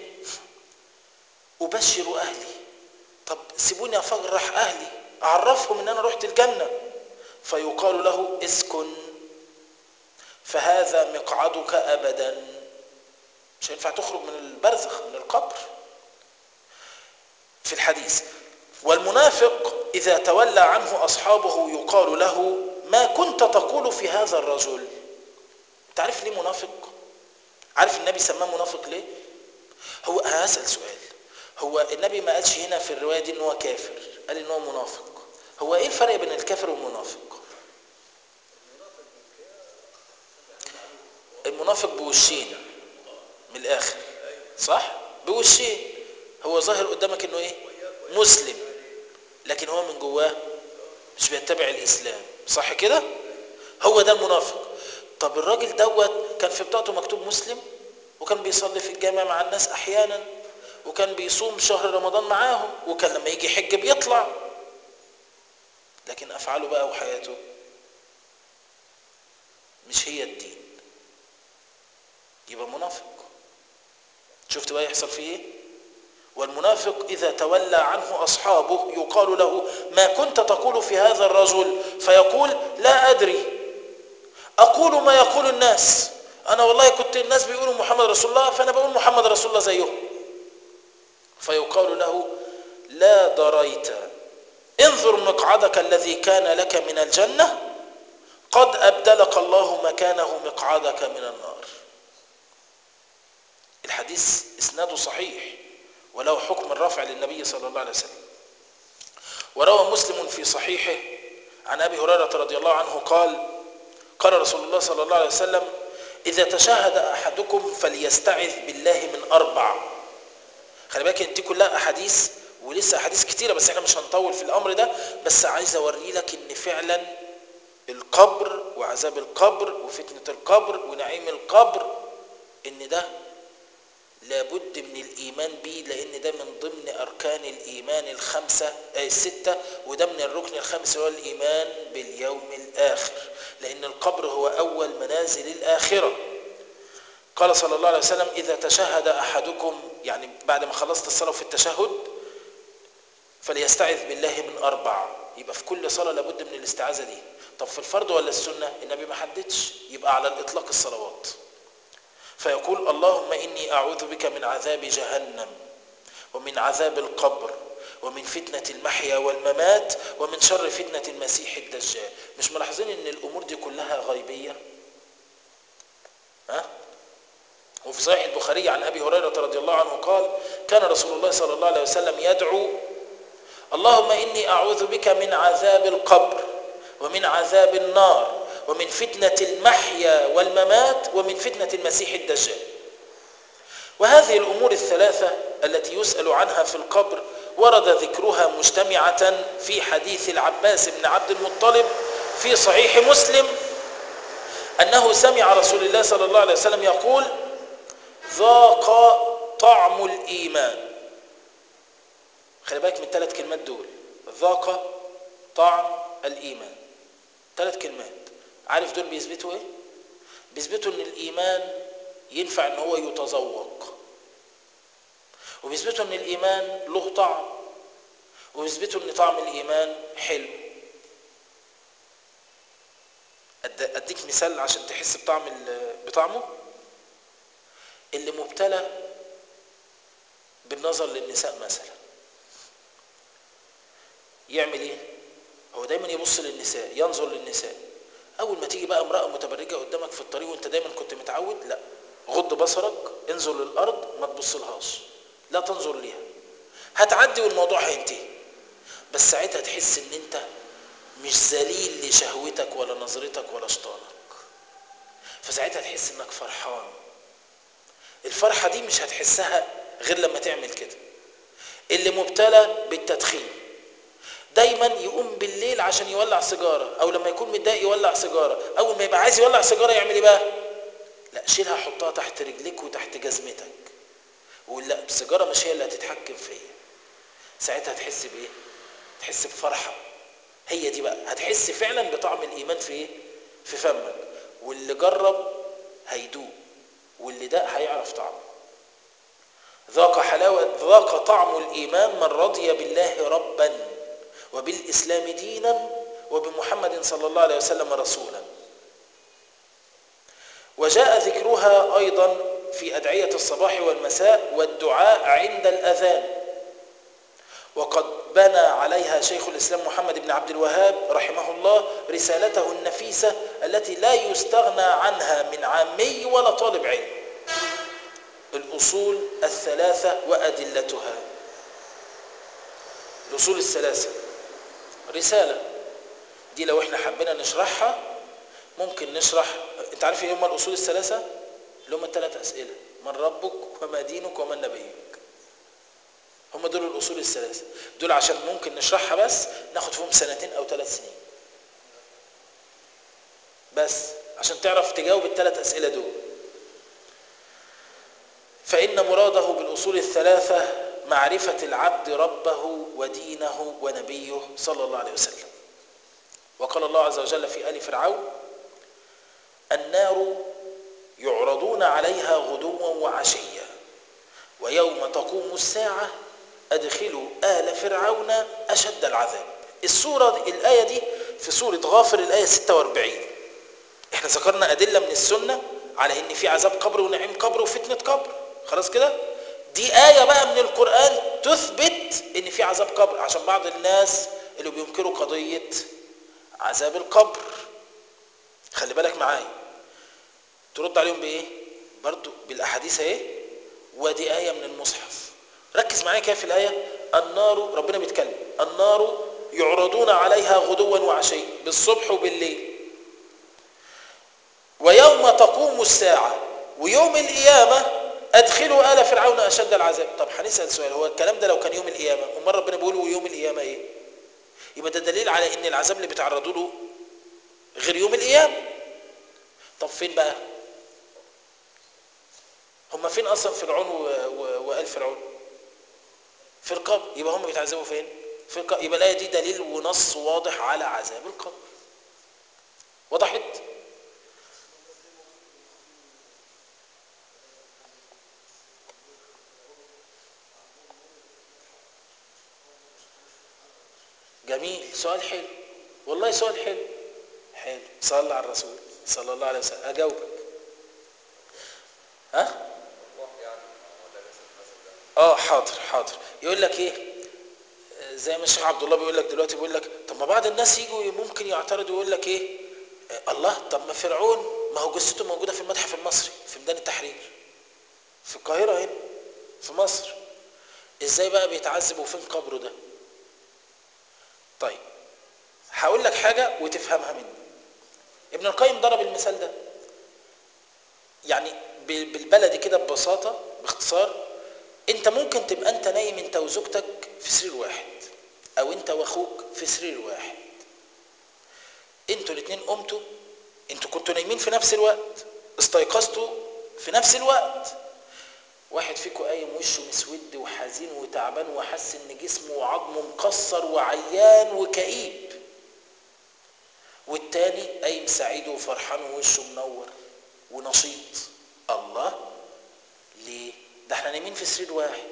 A: أبشر أهلي طب سيبوني أفرح أهلي أعرفهم أن أنا رحت الجنة فيقال له اسكن فهذا مقعدك أبدا مش هينفع تخرج من البرزخ من القبر في الحديث والمنافق إذا تولى عنه أصحابه يقال له ما كنت تقول في هذا الرجل تعرف ليه منافق عارف النبي سماه منافق ليه هو هسأل سؤال هو النبي ما قالش هنا في الرواية دي ان هو كافر قال ان هو منافق هو ايه الفرق بين الكافر والمنافق المنافق بوشين من الاخر صح بوشين هو ظاهر قدامك انه ايه مسلم لكن هو من جواه مش بيتبع الاسلام صح كده هو ده المنافق طب الراجل دوت كان في بطاقته مكتوب مسلم وكان بيصلي في الجامع مع الناس احيانا وكان بيصوم شهر رمضان معاهم وكان لما يجي حج بيطلع لكن افعاله بقى وحياته مش هي الدين يبقى منافق شفت بقى يحصل فيه ايه والمنافق إذا تولى عنه أصحابه يقال له ما كنت تقول في هذا الرجل فيقول لا أدري أقول ما يقول الناس أنا والله كنت الناس بيقولوا محمد رسول الله فأنا بقول محمد رسول الله زيهم فيقال له لا دريت انظر مقعدك الذي كان لك من الجنة قد أبدلك الله مكانه مقعدك من النار الحديث إسناده صحيح وله حكم الرفع للنبي صلى الله عليه وسلم وروى مسلم في صحيحه عن أبي هريرة رضي الله عنه قال قال رسول الله صلى الله عليه وسلم إذا تشهد أحدكم فليستعذ بالله من أربع خلي بالك دي كلها أحاديث ولسه أحاديث كتيرة بس احنا مش هنطول في الأمر ده بس عايز أوري لك إن فعلا القبر وعذاب القبر وفتنة القبر ونعيم القبر إن ده لابد من الإيمان به لأن ده من ضمن أركان الإيمان الخمسة أي الستة وده من الركن الخامس هو الإيمان باليوم الآخر لأن القبر هو أول منازل الآخرة قال صلى الله عليه وسلم إذا تشهد أحدكم يعني بعد ما خلصت الصلاة في التشهد فليستعذ بالله من أربع يبقى في كل صلاة لابد من الاستعاذة دي طب في الفرض ولا السنة النبي ما حددش يبقى على الإطلاق الصلوات فيقول اللهم إني أعوذ بك من عذاب جهنم ومن عذاب القبر ومن فتنة المحيا والممات ومن شر فتنة المسيح الدجال مش ملاحظين ان الامور دي كلها غيبية ها وفي صحيح البخاري عن ابي هريرة رضي الله عنه قال كان رسول الله صلى الله عليه وسلم يدعو اللهم اني اعوذ بك من عذاب القبر ومن عذاب النار ومن فتنة المحيا والممات ومن فتنة المسيح الدجال وهذه الأمور الثلاثة التي يسأل عنها في القبر ورد ذكرها مجتمعة في حديث العباس بن عبد المطلب في صحيح مسلم أنه سمع رسول الله صلى الله عليه وسلم يقول ذاق طعم الإيمان خلي بالك من الثلاث كلمات دول ذاق طعم الإيمان ثلاث كلمات عارف دول بيثبتوا ايه بيثبتوا ان الايمان ينفع ان هو يتذوق وبيثبتوا ان الايمان له طعم وبيثبتوا ان طعم الايمان حلو اديك مثال عشان تحس بطعم بطعمه اللي مبتلى بالنظر للنساء مثلا يعمل ايه هو دايما يبص للنساء ينظر للنساء اول ما تيجي بقى امراه متبرجه قدامك في الطريق وانت دايما كنت متعود لا غض بصرك انظر للارض ما تبصلهاش لا تنظر ليها هتعدي والموضوع هينتهي بس ساعتها تحس ان انت مش ذليل لشهوتك ولا نظرتك ولا شيطانك فساعتها تحس انك فرحان الفرحه دي مش هتحسها غير لما تعمل كده اللي مبتلى بالتدخين دايما يقوم بالليل عشان يولع سيجاره او لما يكون متضايق يولع سيجاره اول ما يبقى عايز يولع سيجاره يعمل ايه بقى لا شيلها حطها تحت رجليك وتحت جزمتك وقول لا السيجاره مش هي اللي هتتحكم فيا ساعتها تحس بايه تحس بفرحه هي دي بقى هتحس فعلا بطعم الايمان في ايه في فمك واللي جرب هيدوق واللي ده هيعرف طعمه ذاق حلاوه ذاق طعم الايمان من رضي بالله ربا وبالإسلام دينا وبمحمد صلى الله عليه وسلم رسولا وجاء ذكرها أيضا في أدعية الصباح والمساء والدعاء عند الأذان وقد بنى عليها شيخ الإسلام محمد بن عبد الوهاب رحمه الله رسالته النفيسة التي لا يستغنى عنها من عامي ولا طالب علم الأصول الثلاثة وأدلتها الأصول الثلاثة رسالة دي لو احنا حبينا نشرحها ممكن نشرح انت عارف ايه هم الاصول الثلاثة اللي هم الثلاث اسئلة من ربك وما دينك ومن نبيك هم دول الاصول الثلاثة دول عشان ممكن نشرحها بس ناخد فيهم سنتين او ثلاث سنين بس عشان تعرف تجاوب الثلاث اسئلة دول فإن مراده بالأصول الثلاثة معرفة العبد ربه ودينه ونبيه صلى الله عليه وسلم وقال الله عز وجل في آل فرعون النار يعرضون عليها غدوا وعشيا ويوم تقوم الساعة أدخلوا آل فرعون أشد العذاب السورة الآية دي في سورة غافر الآية 46 احنا ذكرنا أدلة من السنة على ان في عذاب قبر ونعيم قبر وفتنة قبر خلاص كده دي آية بقى من القرآن تثبت ان في عذاب قبر عشان بعض الناس اللي بينكروا قضية عذاب القبر خلي بالك معايا ترد عليهم بايه برضو بالاحاديث ايه ودي ايه من المصحف ركز معايا كده في الايه النار ربنا بيتكلم النار يعرضون عليها غدوا وعشيا بالصبح وبالليل ويوم تقوم الساعه ويوم القيامه ادخلوا ال فرعون اشد العذاب طب هنسال سؤال هو الكلام ده لو كان يوم القيامه امال ربنا بيقول ويوم القيامه ايه يبقى ده دليل على ان العذاب اللي بيتعرضوا له غير يوم القيامه طب فين بقى هم فين اصلا فرعون و... و... وآل فرعون في القبر يبقى هم بيتعذبوا فين في القبر يبقى الايه دي دليل ونص واضح على عذاب القبر وضحت جميل سؤال حلو والله سؤال حلو حلو صلى على الرسول صلى الله عليه وسلم اجاوبك ها اه حاضر حاضر يقول لك ايه آه، زي ما الشيخ عبد الله بيقول لك دلوقتي بيقول لك طب ما بعض الناس يجوا ممكن يعترضوا ويقول لك ايه آه، الله طب ما فرعون ما هو جثته موجوده في المتحف المصري في ميدان التحرير في القاهره هنا في مصر ازاي بقى بيتعذب وفين قبره ده طيب هقول لك حاجه وتفهمها مني ابن القيم ضرب المثال ده يعني ب- بالبلدي كده ببساطه باختصار انت ممكن تبقى انت نايم انت وزوجتك في سرير واحد او انت واخوك في سرير واحد انتوا الاثنين قمتوا انتوا كنتوا نايمين في نفس الوقت استيقظتوا في نفس الوقت واحد فيكم قايم وشه مسود وحزين وتعبان وحس ان جسمه وعظمه مكسر وعيان وكئيب والتاني قايم سعيد وفرحان ووشه منور ونشيط الله ليه ده احنا نايمين في سرير واحد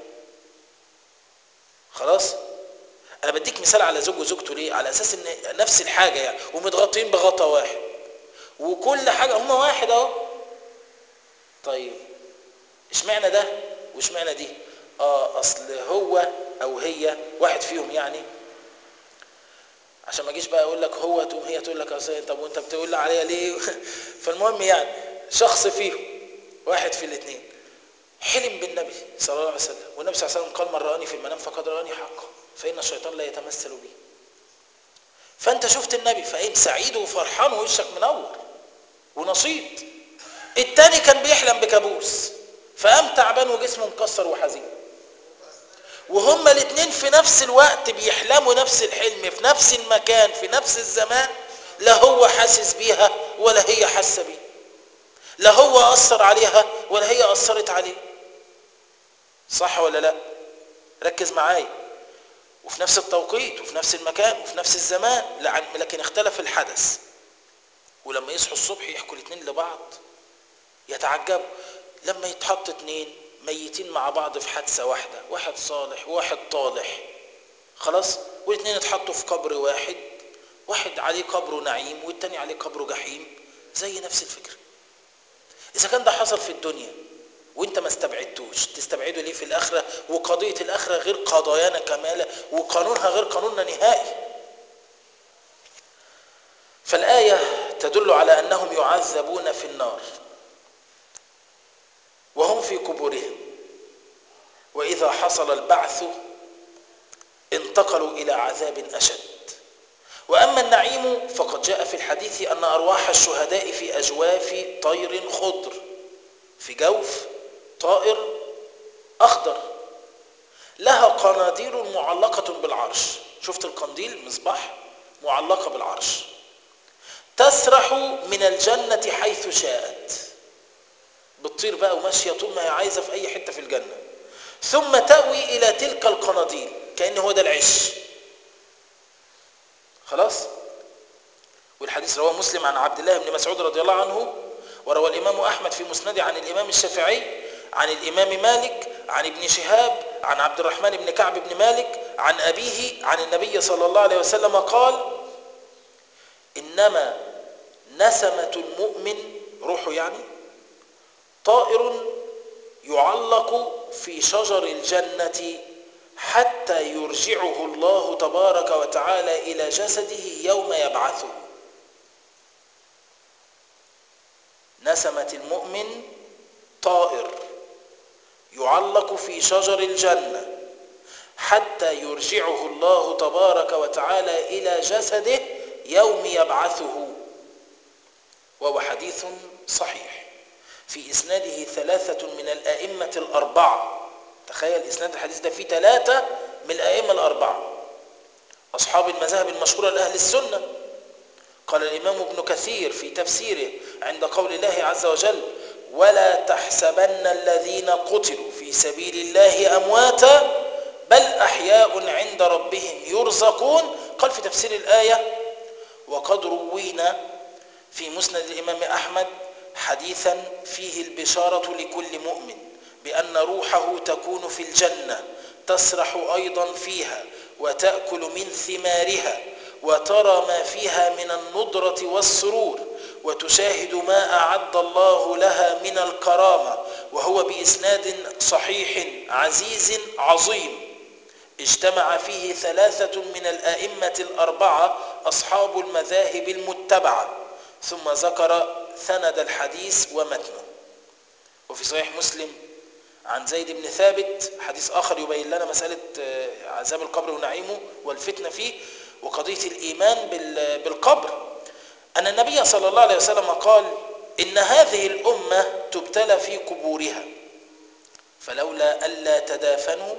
A: خلاص انا بديك مثال على زوج وزوجته ليه على اساس ان نفس الحاجه يعني ومتغطين بغطا واحد وكل حاجه هما واحد اهو طيب اشمعنى ده واشمعنى دي اه اصل هو او هي واحد فيهم يعني عشان ما اجيش بقى اقول لك هو تقوم هي تقول لك اصل طب وانت بتقول لي عليا ليه فالمهم يعني شخص فيهم واحد في الاثنين حلم بالنبي صلى الله عليه وسلم والنبي صلى الله عليه وسلم قال من رآني في المنام فقد رآني حقا فإن الشيطان لا يتمثل بي فأنت شفت النبي فقيم سعيد وفرحان ووشك منور ونشيط التاني كان بيحلم بكابوس فقام تعبان وجسمه مكسر وحزين وهما الاثنين في نفس الوقت بيحلموا نفس الحلم في نفس المكان في نفس الزمان لا هو حاسس بيها ولا هي حاسه بيه لا هو اثر عليها ولا هي اثرت عليه صح ولا لا ركز معايا وفي نفس التوقيت وفي نفس المكان وفي نفس الزمان لعن- لكن اختلف الحدث ولما يصحوا الصبح يحكوا الاثنين لبعض يتعجبوا لما يتحط اتنين ميتين مع بعض في حادثة واحدة واحد صالح وواحد طالح خلاص والاثنين اتحطوا في قبر واحد واحد عليه قبره نعيم والتاني عليه قبره جحيم زي نفس الفكرة إذا كان ده حصل في الدنيا وانت ما استبعدتوش تستبعده ليه في الآخرة وقضية الآخرة غير قضايانا كمالة وقانونها غير قانوننا نهائي فالآية تدل على أنهم يعذبون في النار وهم في قبورهم وإذا حصل البعث انتقلوا إلى عذاب أشد وأما النعيم فقد جاء في الحديث أن أرواح الشهداء في أجواف طير خضر في جوف طائر أخضر لها قناديل معلقة بالعرش شفت القنديل مصباح معلقة بالعرش تسرح من الجنة حيث شاءت بتطير بقى وماشية طول ما هي عايزة في أي حتة في الجنة ثم تأوي إلى تلك القناديل كأن هو ده العش خلاص والحديث رواه مسلم عن عبد الله بن مسعود رضي الله عنه وروى الإمام أحمد في مسنده عن الإمام الشافعي عن الإمام مالك عن ابن شهاب عن عبد الرحمن بن كعب بن مالك عن أبيه عن النبي صلى الله عليه وسلم قال إنما نسمة المؤمن روحه يعني طائر يعلق في شجر الجنة حتى يرجعه الله تبارك وتعالى إلى جسده يوم يبعثه نسمة المؤمن طائر يعلق في شجر الجنة حتى يرجعه الله تبارك وتعالى إلى جسده يوم يبعثه وهو حديث صحيح في إسناده ثلاثة من الأئمة الأربعة تخيل إسناد الحديث ده فيه ثلاثة من الأئمة الأربعة أصحاب المذاهب المشهورة لأهل السنة قال الإمام ابن كثير في تفسيره عند قول الله عز وجل ولا تحسبن الذين قتلوا في سبيل الله أمواتا بل أحياء عند ربهم يرزقون قال في تفسير الآية وقد روينا في مسند الإمام أحمد حديثا فيه البشارة لكل مؤمن بأن روحه تكون في الجنة تسرح أيضا فيها وتأكل من ثمارها وترى ما فيها من النضرة والسرور وتشاهد ما أعد الله لها من الكرامة وهو بإسناد صحيح عزيز عظيم اجتمع فيه ثلاثة من الأئمة الأربعة أصحاب المذاهب المتبعة ثم ذكر سند الحديث ومتنه وفي صحيح مسلم عن زيد بن ثابت حديث آخر يبين لنا مسألة عذاب القبر ونعيمه والفتنة فيه وقضية الإيمان بالقبر أن النبي صلى الله عليه وسلم قال إن هذه الأمة تبتلى في قبورها فلولا ألا تدافنوا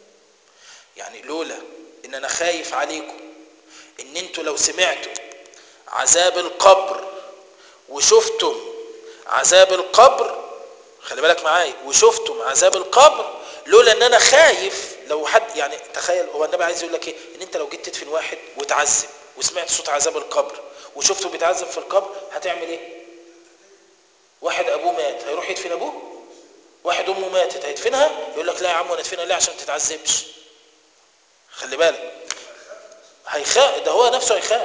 A: يعني لولا إن أنا خايف عليكم إن أنتوا لو سمعتوا عذاب القبر وشفتم عذاب القبر خلي بالك معايا وشفتم عذاب القبر لولا ان انا خايف لو حد يعني تخيل هو النبي عايز يقول لك ايه ان انت لو جيت تدفن واحد وتعذب وسمعت صوت عذاب القبر وشفته بيتعذب في القبر هتعمل ايه واحد ابوه مات هيروح يدفن ابوه واحد امه ماتت هيدفنها يقول لك لا يا عم انا ادفنها ليه عشان ما تتعذبش خلي بالك هيخاف ده هو نفسه هيخاف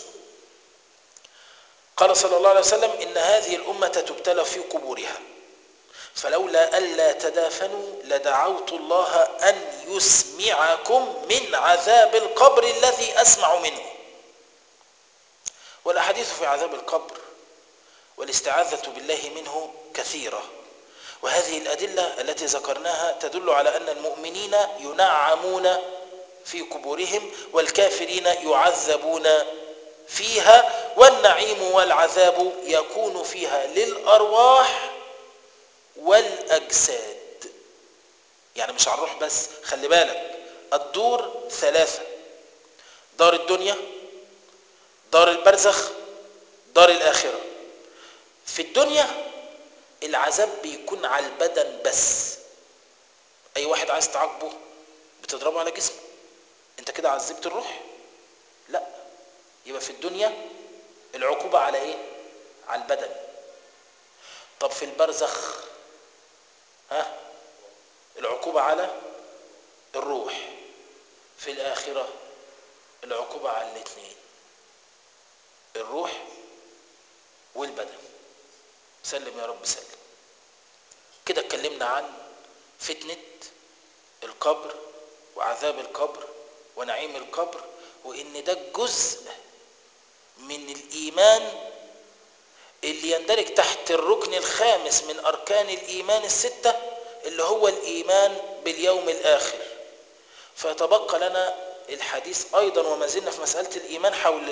A: قال صلى الله عليه وسلم إن هذه الأمة تبتلى في قبورها فلولا ألا تدافنوا لدعوت الله أن يسمعكم من عذاب القبر الذي أسمع منه والأحاديث في عذاب القبر والاستعاذة بالله منه كثيرة وهذه الأدلة التي ذكرناها تدل على أن المؤمنين ينعمون في قبورهم والكافرين يعذبون فيها والنعيم والعذاب يكون فيها للأرواح والأجساد يعني مش على الروح بس خلي بالك الدور ثلاثة دار الدنيا دار البرزخ دار الآخرة في الدنيا العذاب بيكون على البدن بس أي واحد عايز تعاقبه بتضربه على جسمه انت كده عذبت الروح لا يبقى في الدنيا العقوبة على ايه على البدن طب في البرزخ ها العقوبة على الروح في الآخرة العقوبة على الاثنين الروح والبدن سلم يا رب سلم كده اتكلمنا عن فتنة القبر وعذاب القبر ونعيم القبر وإن ده جزء من الإيمان اللي يندرج تحت الركن الخامس من أركان الإيمان الستة اللي هو الإيمان باليوم الآخر فيتبقى لنا الحديث أيضا وما زلنا في مسألة الإيمان حول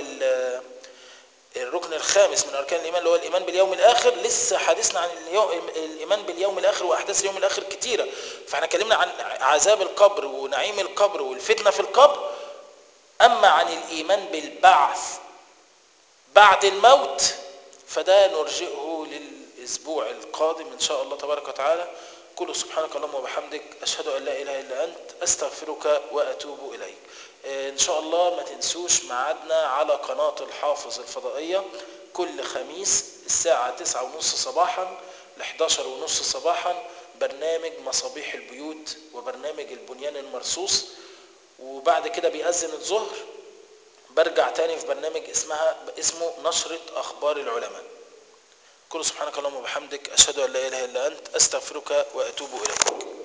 A: الركن الخامس من أركان الإيمان اللي هو الإيمان باليوم الآخر لسه حديثنا عن اليوم الإيمان باليوم الآخر وأحداث اليوم الآخر كتيرة فاحنا اتكلمنا عن عذاب القبر ونعيم القبر والفتنة في القبر أما عن الإيمان بالبعث بعد الموت فده نرجئه للأسبوع القادم إن شاء الله تبارك وتعالى كل سبحانك اللهم وبحمدك أشهد أن لا إله إلا أنت أستغفرك وأتوب إليك إن شاء الله ما تنسوش معادنا على قناة الحافظ الفضائية كل خميس الساعة تسعة ونص صباحا لحداشر ونص صباحا برنامج مصابيح البيوت وبرنامج البنيان المرصوص وبعد كده بيأذن الظهر برجع تاني في برنامج اسمها اسمه نشرة أخبار العلماء كل سبحانك اللهم وبحمدك أشهد أن لا إله إلا أنت أستغفرك وأتوب إليك